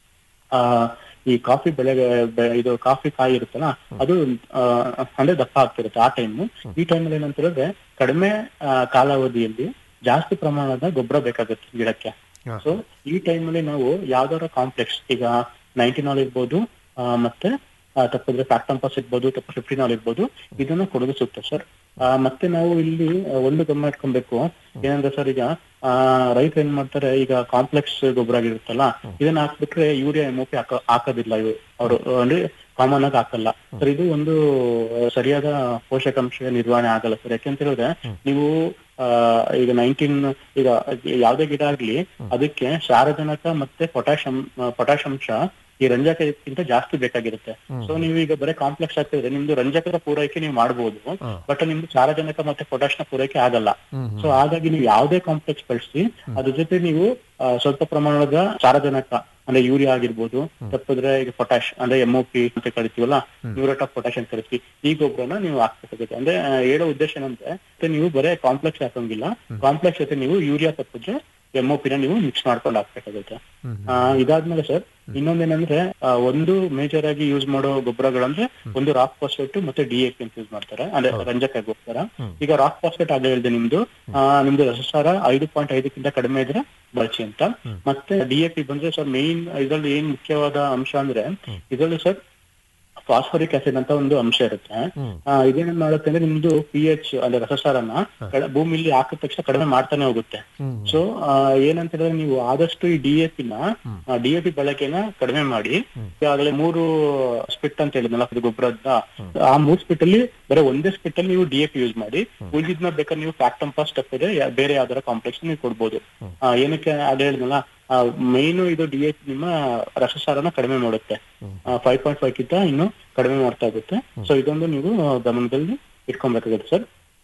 ಆ ಈ ಕಾಫಿ ಬೆಳೆ ಬೆ- ಇದು ಕಾಫಿ ಕಾಯಿ ಇರುತ್ತಲ್ಲ ಅದು ಆ, ಅಂದ್ರೆ ದಪ್ಪ ಆಗ್ತಿರುತ್ತೆ ಆ ಟೈಮ್ ಈ ಟೈಮಲ್ಲಿ ಏನಂತ ಹೇಳಿದ್ರೆ ಕಡಿಮೆ ಆ, ಕಾಲಾವಧಿಯಲ್ಲಿ ಜಾಸ್ತಿ ಪ್ರಮಾಣದ ಗೊಬ್ಬರ ಬೇಕಾಗುತ್ತೆ ಗಿಡಕ್ಕೆ ಸೊ ಈ ಟೈಮಲ್ಲಿ ನಾವು ಯಾವ್ದಾರ ಕಾಂಪ್ಲೆಕ್ಸ್ ಈಗ ನೈನ್ಟಿನಾಲ್ ಇರ್ಬೋದು ಆ, ಮತ್ತೆ ಆ, ತಪ್ಪಿದ್ರೆ ಫ್ಯಾಕ್ಟಂಪಾಸ್ ಇರ್ಬೋದು ತಪ್ಪ ಫಿಫ್ಟಿನಾಲ್ ಇರ್ಬೋದು ಇದನ್ನ ಕೊಡೋದು ಸೂಕ್ತ ಸರ್ ಮತ್ತೆ ನಾವು ಇಲ್ಲಿ ಆ, ಒಂದು ಗಮನ ಇಟ್ಕೊಬೇಕು ಏನಂದ್ರೆ ಸರ್ ಈಗ ಆ ರೈತರು ಏನ್ ಮಾಡ್ತಾರೆ ಈಗ ಕಾಂಪ್ಲೆಕ್ಸ್ ಗೊಬ್ಬರ ಆಗಿರುತ್ತಲ್ಲ ಇದನ್ನ ಹಾಕ್ಬಿಟ್ರೆ ಯೂರಿಯಾ ಎಮೋಪಿ ಹಾಕ ಹಾಕೋದಿಲ್ಲ ಇವು ಅವರು ಅಂದ್ರೆ ಕಾಮನ್ ಆಗಿ ಹಾಕಲ್ಲ ಸರ್ ಇದು ಒಂದು ಆ, ಸರಿಯಾದ ಪೋಷಕಾಂಶ ನಿರ್ವಹಣೆ ಆಗಲ್ಲ ಸರ್ ಯಾಕೆಂತ ಹೇಳಿದ್ರೆ ನೀವು ಆ, ಈಗ ನೈನ್ಟೀನ್ ಈಗ ಯಾವ್ದೇ ಗಿಡ ಆಗ್ಲಿ ಅದಕ್ಕೆ ಸಾರಜನಕ ಮತ್ತೆ ಪೊಟ್ಯಾಶ್ ಪೊಟ್ಯಾಶ್ ಅಂಶ ಈ ರಂಜಕಕ್ಕಿಂತ ಜಾಸ್ತಿ ಬೇಕಾಗಿರುತ್ತೆ ಸೊ ನೀವು ಈಗ ಬರೀ ಕಾಂಪ್ಲೆಕ್ಸ್ ಆಗ್ತಿದ್ರೆ ನಿಮ್ದು ರಂಜಕದ ಪೂರೈಕೆ ನೀವು ಮಾಡಬಹುದು ಬಟ್ ನಿಮ್ದು ಸಾರಜನಕ ಮತ್ತೆ ಪೊಟ್ಯಾಶ್ ನ ಪೂರೈಕೆ ಆಗಲ್ಲ ಸೊ ಹಾಗಾಗಿ ನೀವು ಯಾವ್ದೇ ಕಾಂಪ್ಲೆಕ್ಸ್ ಬಳಸಿ ಅದ್ರ ಜೊತೆ ನೀವು ಆ, ಸ್ವಲ್ಪ ಪ್ರಮಾಣದ ಸಾರಜನಕ ಅಂದ್ರೆ ಯೂರಿಯಾ ಆಗಿರ್ಬೋದು ತಪ್ಪಿದ್ರೆ ಈಗ ಪೊಟ್ಯಾಶ್ ಅಂದ್ರೆ ಎಂ ಒ ಪಿ ಅಂತ ಕರಿತೀವಲ್ಲ ಮ್ಯೂರೇಟ್ ಆಫ್ ಪೊಟ್ಯಾಶ್ ಅಂತ ಕರಿತೀವಿ ಈ ಗೊಬ್ಬರನ ನೀವು ಹಾಕ್ಬೇಕಾಗುತ್ತೆ ಅಂದ್ರೆ ಆ, ಹೇಳೋ ಉದ್ದೇಶ ಏನಂದ್ರೆ ಮತ್ತೆ ನೀವು ಬರೇ ಕಾಂಪ್ಲೆಕ್ಸ್ ಹಾಕಂಗಿಲ್ಲ ಕಾಂಪ್ಲೆಕ್ಸ್ ಜೊತೆ ನೀವು ಯೂರಿಯಾ ತಪ್ಪಿದ್ರೆ ಎಂ ಒ ಪಿನ ನೀವು ಮಿಕ್ಸ್ ಮಾಡ್ಕೊಂಡು ಹಾಕ್ಬೇಕಾಗುತ್ತೆ ಆ, ಇದಾದ್ಮೇಲೆ ಸರ್ ಇನ್ನೊಂದೇನಂದ್ರೆ ಆ, ಒಂದು ಮೇಜರ್ ಆಗಿ ಯೂಸ್ ಮಾಡೋ ಗೊಬ್ಬರಗಳಂದ್ರೆ ಒಂದು ರಾಕ್ ಫಾಸ್ಫೇಟ್ ಮತ್ತೆ ಡಿ ಎ ಪಿ ಅಂತ ಯೂಸ್ ಮಾಡ್ತಾರೆ ಅಂದ್ರೆ ರಂಜಕ ಗೊಬ್ಬರ ಈಗ ರಾಕ್ ಫಾಸ್ಫೇಟ್ ಆಗಲೇ ಹೇಳಿದೆ ನಿಮ್ದು ಆ, ನಿಮ್ದು ರಸಸಾರ ಐದು ಪಾಯಿಂಟ್ ಐದಕ್ಕಿಂತ ಕಡಿಮೆ ಇದ್ರೆ ಬಳಸಿ ಅಂತ ಮತ್ತೆ ಡಿ ಎ ಪಿ ಬಂದ್ರೆ ಸರ್ ಮೇನ್ ಇದ್ರಲ್ಲಿ ಏನ್ ಮುಖ್ಯವಾದ ಅಂಶ ಅಂದ್ರೆ ಇದರಲ್ಲಿ ಸರ್ ಫಾಸ್ಫರಿಕ್ ಆಸಿಡ್ ಅಂತ ಒಂದು ಅಂಶ ಇರುತ್ತೆ ಆ, ಇದೇನ್ ಮಾಡುತ್ತೆ ಅಂದ್ರೆ ನಿಮ್ದು ಪಿ ಎಚ್ ಅಂದ್ರೆ ರಸಸಾರನ ಕಡ- ಭೂಮಿಲಿ ಹಾಕಿದ ತಕ್ಷಣ ಕಡಿಮೆ ಮಾಡ್ತಾನೆ ಹೋಗುತ್ತೆ ಸೊ ಏನಂತ ಹೇಳಿದ್ರೆ ನೀವು ಆದಷ್ಟು ಈ ಡಿ ಎ ಪಿ ನ ಡಿ ಎ ಪಿ ಬಳಕೆನ ಕಡಿಮೆ ಮಾಡಿ ಈಗಾಗಲೇ ಮೂರು ಸ್ಪಿಟ್ ಅಂತ ಹೇಳಿದ್ನಲ್ಲ ಅದು ಗೊಬ್ಬರದ ಆ ಮೂರ್ ಸ್ಪಿಟ್ ಅಲ್ಲಿ ಬರೀ ಒಂದೇ ಸ್ಪಿಟ್ ಅಲ್ಲಿ ನೀವು ಡಿ ಎ ಪಿ ಯೂಸ್ ಮಾಡಿ ಉಳಿದಿದ್ನ ಬೇಕಾದ್ರೆ ನೀವು ಫ್ಯಾಕ್ಟಂಪಾಸ್ ಸ್ಟೆಪ್ ಇದೆ ಯಾ- ಬೇರೆ ಯಾವ್ದಾರ ಕಾಂಪ್ಲೆಕ್ಸ್ ನೀವು ಕೊಡ್ಬೋದು ಆ, ಏನಕ್ಕೆ ಅದೇ ಹೇಳಿದ್ನಲ್ಲ ಮೈನ್ ಇದು ಡಿ ಎಚ್ ನಿಮ್ಮ ರಸಸಾರನ ಕಡಿಮೆ ಮಾಡುತ್ತೆ ಫೈವ್ ಪಾಯಿಂಟ್ ಫೈವ್ ಕಿಂತ ಇನ್ನು ಕಡಿಮೆ ಮಾಡ್ತಾ ಹೋಗುತ್ತೆ ಸೊ ಇದೊಂದು ನೀವು ಗಮನದಲ್ಲಿ ಇಟ್ಕೊಬೇಕಾಗುತ್ತೆ ಸರ್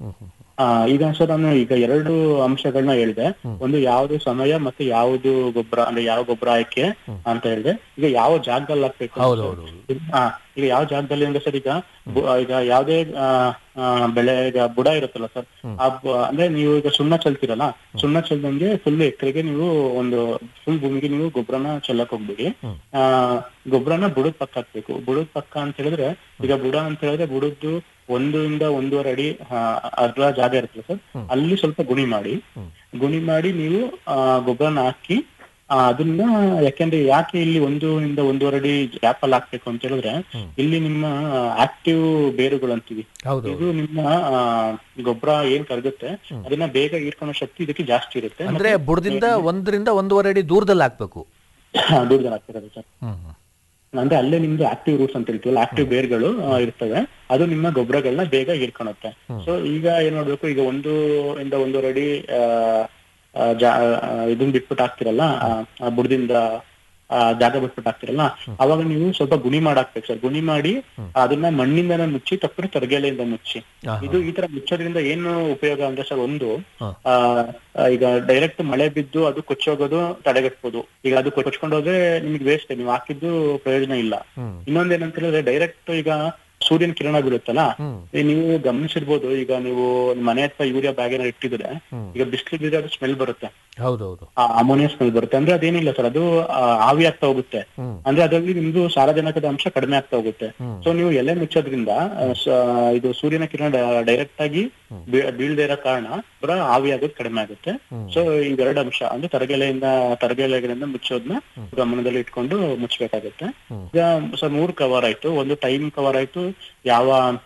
ಆ, ಈಗ ಸರ್ ನಾನು ಈಗ ಎರಡು ಅಂಶಗಳನ್ನ ಹೇಳಿದೆ ಒಂದು ಯಾವ್ದು ಸಮಯ ಮತ್ತೆ ಯಾವ್ದು ಗೊಬ್ಬರ ಅಂದ್ರೆ ಯಾವ ಗೊಬ್ಬರ ಆಯ್ಕೆ ಅಂತ ಹೇಳಿದೆ ಈಗ ಯಾವ ಜಾಗದಲ್ಲಿ ಹಾಕ್ಬೇಕು ಅಂತ ಹೌದು, ಸರ್. ಹೌದು, ಈಗ- ಆ, ಈಗ ಯಾವ ಜಾಗದಲ್ಲಿ ಅಂದ್ರೆ ಸರ್ ಈಗ ಬು- ಈಗ ಯಾವ್ದೇ ಆ, ಆ, ಬೆಳೆ ಈಗ ಬುಡ ಇರುತ್ತಲ್ಲ ಸರ್ ಆ ಬು- ಅಂದ್ರೆ ನೀವು ಈಗ ಸುಣ್ಣ ಚೆಲ್ತೀರಲ್ಲ ಸುಣ್ಣ ಚೆಲ್ದಂಗೆ ಫುಲ್ ಎಕರೆಗೆ ನೀವು ಒಂದು ಫುಲ್ ಭೂಮಿಗೆ ನೀವು ಗೊಬ್ಬರನ ಚೆಲ್ಲಕ್ ಹೋಗ್ಬೇಡಿ ಆ ಗೊಬ್ಬರನ ಬುಡದ ಪಕ್ಕ ಹಾಕ್ಬೇಕು ಬುಡದ ಪಕ್ಕ ಅಂತ ಹೇಳಿದ್ರೆ ಈಗ ಬುಡ ಅಂತ ಹೇಳಿದ್ರೆ ಬುಡದ್ದು ಒಂದು ಇಂದ ಒಂದೂವರೆ ಅಡಿ ಆ, ಅಗಲ ಜಾಗ ಇರುತ್ತಲ್ಲ ಸರ್ ಅಲ್ಲಿ ಸ್ವಲ್ಪ ಗುಣಿ ಮಾಡಿ ಗುಣಿ ಮಾಡಿ ನೀವು ಆ ಗೊಬ್ಬರನ ಹಾಕಿ ಆ, ಅದನ್ನ ಯಾಕೆಂದ್ರೆ ಯಾಕೆ ಇಲ್ಲಿ ಒಂದು ಇಂದ ಒಂದೂವರೆ ಅಡಿ ಗ್ಯಾಪ್ ಅಲ್ಲಿ ಹಾಕ್ಬೇಕು ಅಂತ ಹೇಳಿದ್ರೆ ಇಲ್ಲಿ ನಿಮ್ಮ ಆಕ್ಟಿವ್ ಬೇರುಗಳು ಅಂತೀವಿ ಹೌದು ಇದು ನಿಮ್ಮ ಆ, ಗೊಬ್ಬರ ಏನ್ ಕರಗುತ್ತೆ ಅದನ್ನ ಬೇಗ ಹೀರ್ಕೊಳ್ಳೋ ಶಕ್ತಿ ಇದಕ್ಕೆ ಜಾಸ್ತಿ ಇರುತ್ತೆ ಅಂದ್ರೆ ಬುಡದಿಂದ ಒಂದರಿಂದ ಒಂದೂವರೆ ಅಡಿ ದೂರದಲ್ಲಿ ಹಾಕ್ಬೇಕು ದೂರದಲ್ಲಿ ಹಾಕ್ತಿರೋದು ಸರ್ ಅಂದ್ರೆ ಅಲ್ಲೇ ನಿಮ್ದು ಆಕ್ಟಿವ್ ರೂಟ್ಸ್ ಅಂತ ಹೇಳ್ತೀವಲ್ಲ ಆಕ್ಟಿವ್ ಬೇರ್ಗಳು ಆ, ಇರ್ತವೆ ಅದು ನಿಮ್ಮ ಗೊಬ್ಬರಗಳನ್ನ ಬೇಗ ಹೀರ್ಕೊಳುತ್ತೆ ಸೊ ಈಗ ಏನ್ ಮಾಡ್ಬೇಕು ಈಗ ಒಂದು ಇಂದ ಒಂದೂವರೆ ಅಡಿ ಆ, ಆ, ಜಾ- ಆ, ಇದನ್ನ ಬಿಟ್ಬಿಟ್ಟು ಹಾಕ್ತಿರಲ್ಲ ಆ, ಆ ಬುಡದಿಂದ ಆ, ಜಾಗ ಬಿಟ್ಬಿಟ್ಟು ಹಾಕ್ತಿರಲ್ಲ ಅವಾಗ ನೀವು ಸ್ವಲ್ಪ ಗುಣಿ ಮಾಡಾಕ್ಬೇಕು ಸರ್ ಗುಣಿ ಮಾಡಿ ಅದನ್ನ ಮಣ್ಣಿಂದನೇ ಮುಚ್ಚಿ ತಪ್ಪರೆ ತರಗೆಲೆಯಿಂದ ಮುಚ್ಚಿ ಇದು ಈ ತರ ಮುಚ್ಚೋದ್ರಿಂದ ಏನು ಉಪಯೋಗ ಅಂದ್ರೆ ಸರ್ ಒಂದು ಆ, ಆ, ಈಗ ಡೈರೆಕ್ಟ್ ಮಳೆ ಬಿದ್ದು ಅದು ಕೊಚ್ಚೋಗೋದು ತಡೆಗಟ್ಬೋದು ಈಗ ಅದು ಕೊಚ್ಕೊಂಡು ಹೋದ್ರೆ ನಿಮ್ಗೆ ವೇಸ್ಟ್ ನೀವು ಹಾಕಿದ್ದು ಪ್ರಯೋಜನ ಇಲ್ಲ ಇನ್ನೊಂದೇನಂತ ಹೇಳಿದ್ರೆ ಡೈರೆಕ್ಟ್ ಈಗ ಸೂರ್ಯನ ಕಿರಣ ಬೀಳುತ್ತಲ್ಲ ಈ ನೀವು ಗಮನಿಸಿರ್ಬೋದು ಈಗ ನೀವು ನಿಮ್ ಮನೆ ಹತ್ರ ಯೂರಿಯಾ ಬ್ಯಾಗ್ ಏನಾದ್ರು ಇಟ್ಟಿದ್ರೆ ಈಗ ಬಿಸಿಲು ಬಿದ್ರೆ ಅದು ಸ್ಮೆಲ್ ಬರುತ್ತೆ ಹೌದೌದು ಆ ಅಮೋನಿಯಾ ಸ್ಮೆಲ್ ಬರುತ್ತೆ ಅಂದ್ರೆ ಅದೇನಿಲ್ಲ ಸರ್ ಅದು ಆ, ಆವಿ ಆಗ್ತಾ ಹೋಗುತ್ತೆ ಅಂದ್ರೆ ಅದರಲ್ಲಿ ನಿಮ್ದು ಸಾರಜನಕದ ಅಂಶ ಕಡಿಮೆ ಆಗ್ತಾ ಹೋಗುತ್ತೆ ಸೊ ನೀವು ಎಲೆ ಮುಚ್ಚೋದ್ರಿಂದ ಆ, ಸ- ಇದು ಸೂರ್ಯನ ಕಿರಣ ಡೈರೆಕ್ಟ್ ಆಗಿ ಬೀ- ಬೀಳ್ದೇ ಇರೋ ಕಾರಣ ಪುರ ಆವಿ ಆಗೋದು ಕಡಿಮೆ ಆಗುತ್ತೆ ಸೊ ಇವೆರಡು ಅಂಶ ಅಂದ್ರೆ ತರಗೆಲೆಯಿಂದ ತರಗೆಲೆಗಳಿಂದ ಮುಚ್ಚೋದ್ನ ಗಮನದಲ್ಲಿ ಇಟ್ಕೊಂಡು ಮುಚ್ಚಬೇಕಾಗುತ್ತೆ ಈಗ ಸರ್ ಮೂರು ಕವರ್ ಆಯ್ತು ಒಂದು ಟೈಮ್ ಕವರ್ ಆಯ್ತು ಯಾವ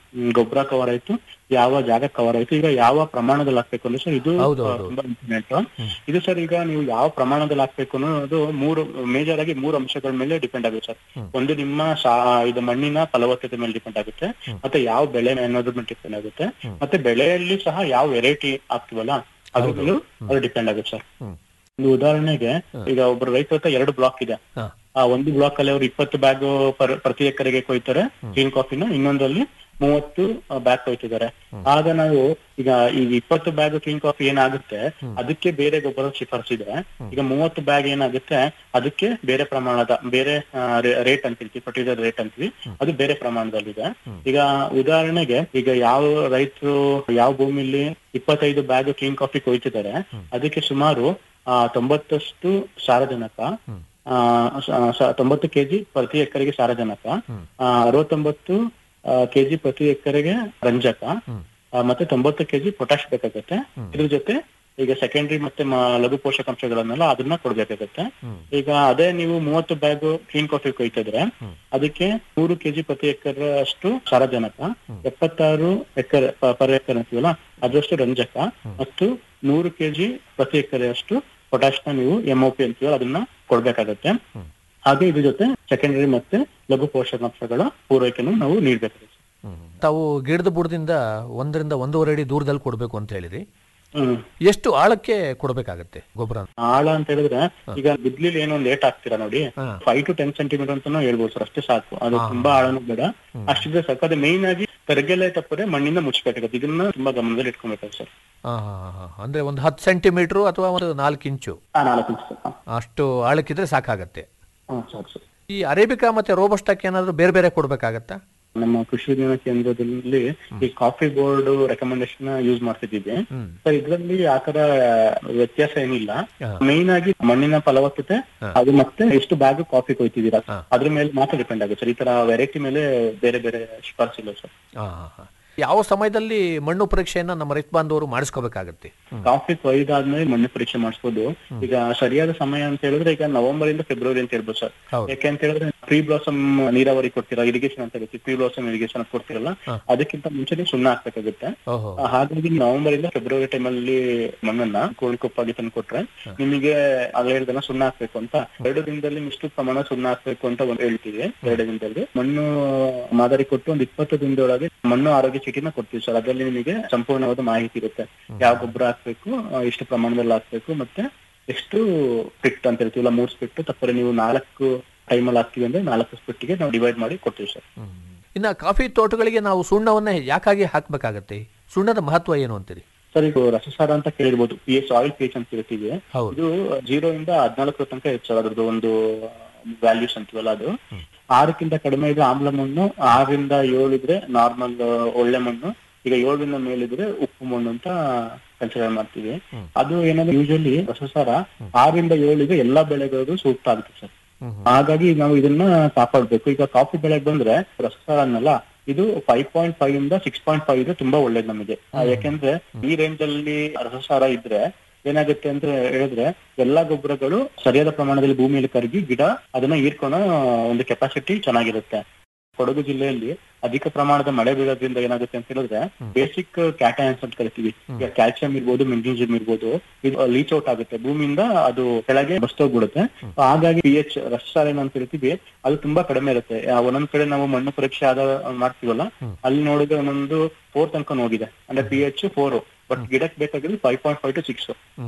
ಗೊಬ್ಬರ ಕವರ್ ಆಯ್ತು ಯಾವ ಜಾಗ ಕವರ್ ಆಯ್ತು ಈಗ ಯಾವ ಪ್ರಮಾಣದಲ್ಲಿ ಹಾಕ್ಬೇಕು ಅಂದ್ರೆ ಸರ್ ಇದು ಹೌದು, ಆ, ಹೌದು. ತುಂಬಾ ಇಂಪಾರ್ಟೆಂಟ್ ಇದು ಸರ್ ಈಗ ನೀವು ಯಾವ ಪ್ರಮಾಣದಲ್ಲಿ ಹಾಕ್ಬೇಕು ಅನ್ನೋದು ಮೂರು ಮೇಜರ್ ಆಗಿ ಮೂರು ಅಂಶಗಳ ಮೇಲೆ ಡಿಪೆಂಡ್ ಆಗುತ್ತೆ ಸರ್ ಒಂದು ನಿಮ್ಮ ಸಾ ಇದು ಮಣ್ಣಿನ ಫಲವತ್ತತೆ ಮೇಲೆ ಡಿಪೆಂಡ್ ಆಗುತ್ತೆ ಮತ್ತೆ ಯಾವ ಬೆಳೆ ಅನ್ನೋದ್ರ ಮೇಲೆ ಡಿಪೆಂಡ್ ಆಗುತ್ತೆ ಮತ್ತೆ ಬೆಳೆಯಲ್ಲಿ ಸಹ ಯಾವ ವೆರೈಟಿ ಹಾಕ್ತಿವಲ್ಲ ಅದ್ರ ಮೇಲೂ ಅದು ಡಿಪೆಂಡ್ ಆಗುತ್ತೆ ಸರ್ ಒಂದು ಉದಾಹರಣೆಗೆ ಈಗ ಒಬ್ರು ರೈತರ ಹತ್ರ ಎರಡು ಬ್ಲಾಕ್ ಇದೆ ಹಾ. ಆ ಒಂದು ಬ್ಲಾಕ್ ಅಲ್ಲಿ ಅವ್ರು ಇಪ್ಪತ್ತು ಬ್ಯಾಗ್ ಪ್ರತಿ ಎಕರೆಗೆ ಕೊಯ್ತಾರೆ ಗ್ರೀನ್ ಕಾಫಿನ ಇನ್ನೊಂದಲ್ಲಿ ಮೂವತ್ತು ಬ್ಯಾಗ್ ಕೊಯ್ತಿದ್ದಾರೆ ಆಗ ನಾವು ಈಗ ಈಗ ಇಪ್ಪತ್ತು ಬ್ಯಾಗ್ ಕ್ಲೀನ್ ಕಾಫಿ ಏನಾಗುತ್ತೆ ಅದಕ್ಕೆ ಬೇರೆ ಗೊಬ್ಬರ ಶಿಫಾರಸಿದೆ ಈಗ ಮೂವತ್ತು ಬ್ಯಾಗ್ ಏನಾಗುತ್ತೆ ಅದಕ್ಕೆ ಬೇರೆ ಪ್ರಮಾಣದ ಬೇರೆ ರೇಟ್ ಅಂತೀವಿ ಪರ್ಟಿಕ್ಯುಲರ್ ರೇಟ್ ಅಂತೀವಿ ಅದು ಬೇರೆ ಪ್ರಮಾಣದಲ್ಲಿದೆ ಈಗ ಉದಾಹರಣೆಗೆ ಈಗ ಯಾವ ರೈತರು ಯಾವ ಭೂಮಿಲಿ ಇಪ್ಪತ್ತೈದು ಬ್ಯಾಗ್ ಕ್ಲೀನ್ ಕಾಫಿ ಕೊಯ್ತಿದ್ದಾರೆ ಅದಕ್ಕೆ ಸುಮಾರು ಆ, ತೊಂಬತ್ತಷ್ಟು ಸಾರಜನಕ ಆ, ಸ- ಸ- ತೊಂಬತ್ತು ಕೆಜಿ ಪ್ರತಿ ಎಕರೆಗೆ ಸಾರಜನಕ ಆ, ಅರವತ್ತೊಂಬತ್ತು ಕೆಜಿ ಪ್ರತಿ ಎಕರೆಗೆ ರಂಜಕ ಆ, ಮತ್ತೆ ತೊಂಬತ್ತು ಕೆಜಿ ಪೊಟ್ಯಾಶ್ ಬೇಕಾಗುತ್ತೆ ಇದ್ರ ಜೊತೆ ಈಗ ಸೆಕೆಂಡರಿ ಮತ್ತೆ ಮ- ಲಘು ಪೋಷಕಾಂಶಗಳನ್ನೆಲ್ಲ ಅದನ್ನ ಕೊಡ್ಬೇಕಾಗತ್ತೆ ಈಗ ಅದೇ ನೀವು ಮೂವತ್ತು ಬ್ಯಾಗ್ ಕ್ಲೀನ್ ಕಾಫಿ ಕೊಯ್ತಿದ್ರೆ ಅದಕ್ಕೆ ನೂರು ಕೆಜಿ ಪ್ರತಿ ಎಕರೆ ಅಷ್ಟು ಸಾರಜನಕ ಎಪ್ಪತ್ತಾರು ಎಕರೆ ಪರ್ ಎಕರೆ ಅಂತೀವಲ್ಲ ಅದರಷ್ಟು ರಂಜಕ ಮತ್ತು ನೂರು ಕೆಜಿ ಪ್ರತಿ ಎಕರೆ ಅಷ್ಟು ಪೊಟ್ಯಾಶ್ ನ ನೀವು ಎಂಒಪಿ ಅಂತೀವಲ್ಲ ಅದನ್ನ ಕೊಡ್ಬೇಕಾಗತ್ತೆ ಹಾಗೆ ಇದ್ರ ಜೊತೆ ಸೆಕೆಂಡರಿ ಮತ್ತೆ ಲಘು ಪೋಷಕಾಂಶಗಳ ಪೂರೈಕೆಯನ್ನು ನಾವು ನೀಡ್ಬೇಕಾಗುತ್ತೆ ತಾವು ಗಿಡದ ಬುಡದಿಂದ ಒಂದರಿಂದ ಒಂದೂವರೆ ಅಡಿ ದೂರದಲ್ಲಿ ಕೊಡಬೇಕು ಅಂತ ಹೇಳಿದ್ರಿ ಹ್ಮ್ ಎಷ್ಟು ಆಳಕ್ಕೆ ಕೊಡಬೇಕಾಗತ್ತೆ ಗೊಬ್ಬರ ಆಳ ಅಂತ ಹೇಳಿದ್ರೆ ಈಗ ಬಿದ್ಲಿಲ್ ಏನೋ ಒಂದ್ ಏಟ್ ಹಾಕ್ತೀರಾ ನೋಡಿ ಹಾ. ಫೈವ್ ಟು ಟೆನ್ ಸೆಂಟಿಮೀಟರ್ ಅಂತಾನು ಹೇಳ್ಬೋದು ಸರ್ ಅಷ್ಟೇ ಸಾಕು ಅದು ತುಂಬಾ ಆಳನು ಬೇಡ ಅಷ್ಟಿದ್ರೆ ಸಾಕು ಅದು ಮೇಯ್ನ್ ಆಗಿ ತರಗೆಲೆ ತಪ್ಪದೆ ಮಣ್ಣಿಂದ ಮುಚ್ಚಬೇಕಾಗುತ್ತೆ ಇದನ್ನ ತುಂಬಾ ಗಮನದಲ್ಲಿ ಇಟ್ಕೊಬೇಕು ಸರ್ ಹಾ, ಹಾ, ಹಾ, ಹಾ. ಅಂದ್ರೆ ಒಂದು ಹತ್ತು ಸೆಂಟಿಮೀಟರ್ ಅಥವಾ ಒಂದು ನಾಲ್ಕು ಇಂಚು ಆ ನಾಲ್ಕು ಇಂಚ್ ಸರ್ ಅಷ್ಟು ಆಳಕ್ಕಿದ್ರೆ ಸಾಕಾಗತ್ತೆ ಹ್ಮ್ ಸಾಕು ಸರ್ ಈ ಅರೇಬಿಕಾ ಮತ್ತೆ ರೋಬಸ್ಟಾಕ್ ಏನಾದ್ರು ಬೇರೆ ಬೇರೆ ಕೊಡ್ಬೇಕಾಗತ್ತಾ ನಮ್ಮ ಕೃಷಿ ವಿಜ್ಞಾನ ಕೇಂದ್ರದಲ್ಲಿ ಈ ಕಾಫಿ ಬೋರ್ಡ್ ರೆಕಮೆಂಡೇಶನ್ ಯೂಸ್ ಮಾಡ್ತಿದ್ದೀವಿ ಹ್ಮ್. ಸರ್ ಇದ್ರಲ್ಲಿ ಆತರ ವ್ಯತ್ಯಾಸ ಏನಿಲ್ಲ ಹಾ. ಮೇಯ್ನ್ ಆಗಿ ಮಣ್ಣಿನ ಫಲವತ್ತತೆ ಅದು ಮತ್ತೆ ಎಷ್ಟು ಬ್ಯಾಗ್ ಕಾಫಿ ಕೊಯ್ತಿದ್ದೀರಾ ಹಾ. ಅದ್ರ ಮೇಲೆ ಮಾತ್ರ ಡಿಪೆಂಡ್ ಆಗುತ್ತೆ ಸರ್ ಈ ತರ ವೆರೈಟಿ ಮೇಲೆ ಬೇರೆ ಬೇರೆ ಶಿಫಾರಸಿಲ್ಲ ಸರ್ ಹಾ, ಹಾ, ಹಾ. ಯಾವ ಸಮಯದಲ್ಲಿ ಮಣ್ಣು ಪರೀಕ್ಷೆಯನ್ನ ನಮ್ಮ ರೈತ ಬಾಂಧವರು ಮಾಡಿಸ್ಕೋಬೇಕಾಗತ್ತೆ ಕಾಫಿ ಕೊಯ್ದಾದ್ಮೇಲೆ ಮಣ್ಣು ಪರೀಕ್ಷೆ ಮಾಡಿಸ್ಬೋದು ಈಗ ಸರಿಯಾದ ಸಮಯ ಅಂತ ಹೇಳಿದ್ರೆ ಈಗ ನವೆಂಬರ್ ಇಂದ ಫೆಬ್ರವರಿ ಅಂತ ಹೇಳ್ಬೋದು ಸರ್ ಹೌದು. ಯಾಕೆ ಅಂತ ಹೇಳಿದ್ರೆ ಪ್ರೀ ಬ್ಲಾಸಮ್ ನೀರಾವರಿ ಕೊಡ್ತೀರಾ ಇರಿಗೇಷನ್ ಅಂತ ಹೇಳ್ತೀವಿ ಪ್ರೀ ಬ್ಲಾಸಮ್ ಇರಿಗೇಷನ್ ಅಂತ ಕೊಡ್ತೀರಲ್ಲ ಅದಕ್ಕಿಂತ ಮುಂಚೆನೆ ಸುಣ್ಣ ಹಾಕ್ಬೇಕಾಗುತ್ತೆ ಓಹೋ ಆ, ಹಾಗಾಗಿ ನವೆಂಬರ್ ಇಂದ ಫೆಬ್ರವರಿ ಟೈಮ್ ಅಲ್ಲಿ ಮಣ್ಣನ್ನ ಕೋಳಿಕೊಪ್ಪಾಗಿ ತಂದು ಕೊಟ್ರೆ ನಿಮಗೆ ಅಲ್ಲ ಹೇಳ್ದಲ್ಲ ಸುಣ್ಣ ಹಾಕ್ಬೇಕು ಅಂತ ಎರಡು ದಿನದಲ್ಲಿ ಇಷ್ಟು ಪ್ರಮಾಣ ಸುಣ್ಣ ಹಾಕ್ಬೇಕು ಅಂತ ಒಂದು ಹೇಳ್ತೀವಿ ಎರಡು ದಿನದಲ್ಲಿ ಮಣ್ಣು ಮಾದರಿ ಕೊಟ್ಟು ಒಂದು ಇಪ್ಪತ್ತು ದಿನದೊಳಗೆ ಮಣ್ಣು ಆರೋಗ್ಯ ಚೀಟಿನ ಕೊಡ್ತೀವಿ ಸರ್ ಅದರಲ್ಲಿ ನಿಮಗೆ ಸಂಪೂರ್ಣವಾದ ಮಾಹಿತಿ ಇರುತ್ತೆ ಯಾವ ಗೊಬ್ಬರ ಹಾಕ್ಬೇಕು ಆ, ಎಷ್ಟು ಪ್ರಮಾಣದಲ್ಲಿ ಹಾಕ್ಬೇಕು ಮತ್ತೆ ಎಷ್ಟು ಸ್ಪಿಟ್ ಅಂತ ಹೇಳ್ತೀವಲ್ಲ ಮೂರ್ ಸ್ಪಿಟ್ ತಪ್ಪರೆ ನೀವು ನಾಲ್ಕು ಟೈಮಲ್ಲಿ ಹಾಕ್ತೀವಿ ಅಂದ್ರೆ ನಾಲ್ಕು ಸ್ಪಿಟ್ಗೆ ನಾವು ಡಿವೈಡ್ ಮಾಡಿ ಕೊಡ್ತೀವಿ ಸರ್ ಇನ್ನ ಕಾಫಿ ತೋಟಗಳಿಗೆ ನಾವು ಸುಣ್ಣವನ್ನ ಯಾಕಾಗಿ ಹಾಕ್ಬೇಕಾಗತ್ತೆ ಸುಣ್ಣದ ಮಹತ್ವ ಏನು ಅಂತೀರಿ ಸರ್ ಈಗ ರಸಸಾರ ಅಂತ ಕೇಳಿರ್ಬೋದು P H soil P H ಅಂತ ಹೇಳ್ತೀವಿ ಹೌದು. ಇದು ಜೀರೋ ಇಂದ ಹದಿನಾಲ್ಕರ ತನಕ ಇರುತ್ತೆ ಸರ್ ಅದ್ರದ್ದು ಒಂದು ವ್ಯಾಲ್ಯೂಸ್ ಅಂತೀವಲ್ಲ ಅದು ಆರಕ್ಕಿಂತ ಕಡಿಮೆ ಇದ್ರೆ ಆಮ್ಲ ಮಣ್ಣು ಆರರಿಂದ ಏಳು ಇದ್ರೆ ನಾರ್ಮಲ್ ಒಳ್ಳೆ ಮಣ್ಣು ಈಗ ಏಳರಿಂದ ಮೇಲಿದ್ರೆ ಉಪ್ಪು ಮಣ್ಣು ಅಂತ ಕನ್ಸಿಡರ್ ಮಾಡ್ತೀವಿ ಅದು ಏನಂದ್ರೆ ಯೂಶಲಿ ರಸಸಾರ ಆರರಿಂದ ಏಳಿಗೆ ಎಲ್ಲಾ ಬೆಳೆಗಳಿಗೂ ಸೂಕ್ತ ಆಗುತ್ತೆ ಸರ್ ಹಾಗಾಗಿ ನಾವು ಇದನ್ನ ಕಾಪಾಡ್ಬೇಕು ಈಗ ಕಾಫಿ ಬೆಳೆಗೆ ಬಂದ್ರೆ ರಸಸಾರ ಅನ್ನಲ್ಲ ಇದು ಫೈವ್ ಪಾಯಿಂಟ್ ಫೈವ್ ಇಂದ ಸಿಕ್ಸ್ ಪಾಯಿಂಟ್ ಫೈವ್ ಇದ್ರೆ ತುಂಬಾ ಒಳ್ಳೇದು ನಮಗೆ ಆ, ಯಾಕೆಂದ್ರೆ ಈ ರೇಂಜ್ ಅಲ್ಲಿ ರಸಸಾರ ಇದ್ರೆ ಏನಾಗುತ್ತೆ ಅಂತ ಹೇಳಿದ್ರೆ ಎಲ್ಲಾ ಗೊಬ್ಬರಗಳು ಸರಿಯಾದ ಪ್ರಮಾಣದಲ್ಲಿ ಭೂಮಿಯಲ್ಲಿ ಕರಗಿ ಗಿಡ ಅದನ್ನ ಹೀರ್ಕೊಳೋ ಒಂದು ಕೆಪಾಸಿಟಿ ಚೆನ್ನಾಗಿರುತ್ತೆ ಕೊಡಗು ಜಿಲ್ಲೆಯಲ್ಲಿ ಅಧಿಕ ಪ್ರಮಾಣದ ಮಳೆ ಬೀಳೋದ್ರಿಂದ ಏನಾಗುತ್ತೆ ಅಂತ ಹೇಳಿದ್ರೆ ಬೇಸಿಕ್ ಕ್ಯಾಟಯನ್ಸ್ ಅಂತ ಕರಿತೀವಿ ಈಗ ಕ್ಯಾಲ್ಸಿಯಂ ಇರ್ಬೋದು ಮೆಗ್ನೀಸಿಯಂ ಇರ್ಬೋದು ಇದು ಲೀಚ್ ಔಟ್ ಆಗುತ್ತೆ ಭೂಮಿಯಿಂದ ಅದು ಕೆಳಗೆ ಬಸ್ತೋಗ್ಬಿಡುತ್ತೆ ಹಾಗಾಗಿ ಪಿ ಎಚ್ ರಸಸಾರ ಏನು ಅಂತ ಹೇಳ್ತೀವಿ ಅದು ತುಂಬಾ ಕಡಿಮೆ ಇರುತ್ತೆ ಆ, ಒಂದೊಂದ್ ಕಡೆ ನಾವು ಮಣ್ಣು ಪರೀಕ್ಷೆ ಆದ ಮಾಡ್ತೀವಲ್ಲ ಅಲ್ಲಿ ನೋಡಿದ್ರೆ ಒಂದೊಂದು ಫೋರ್ ತನಕ ಹೋಗಿದೆ ಅಂದ್ರೆ ಪಿ ಎಚ್ ಫೋರ್ ಬಟ್ ಗಿಡಕ್ಕೆ ಬೇಕಾಗಿರೋದು five point five to six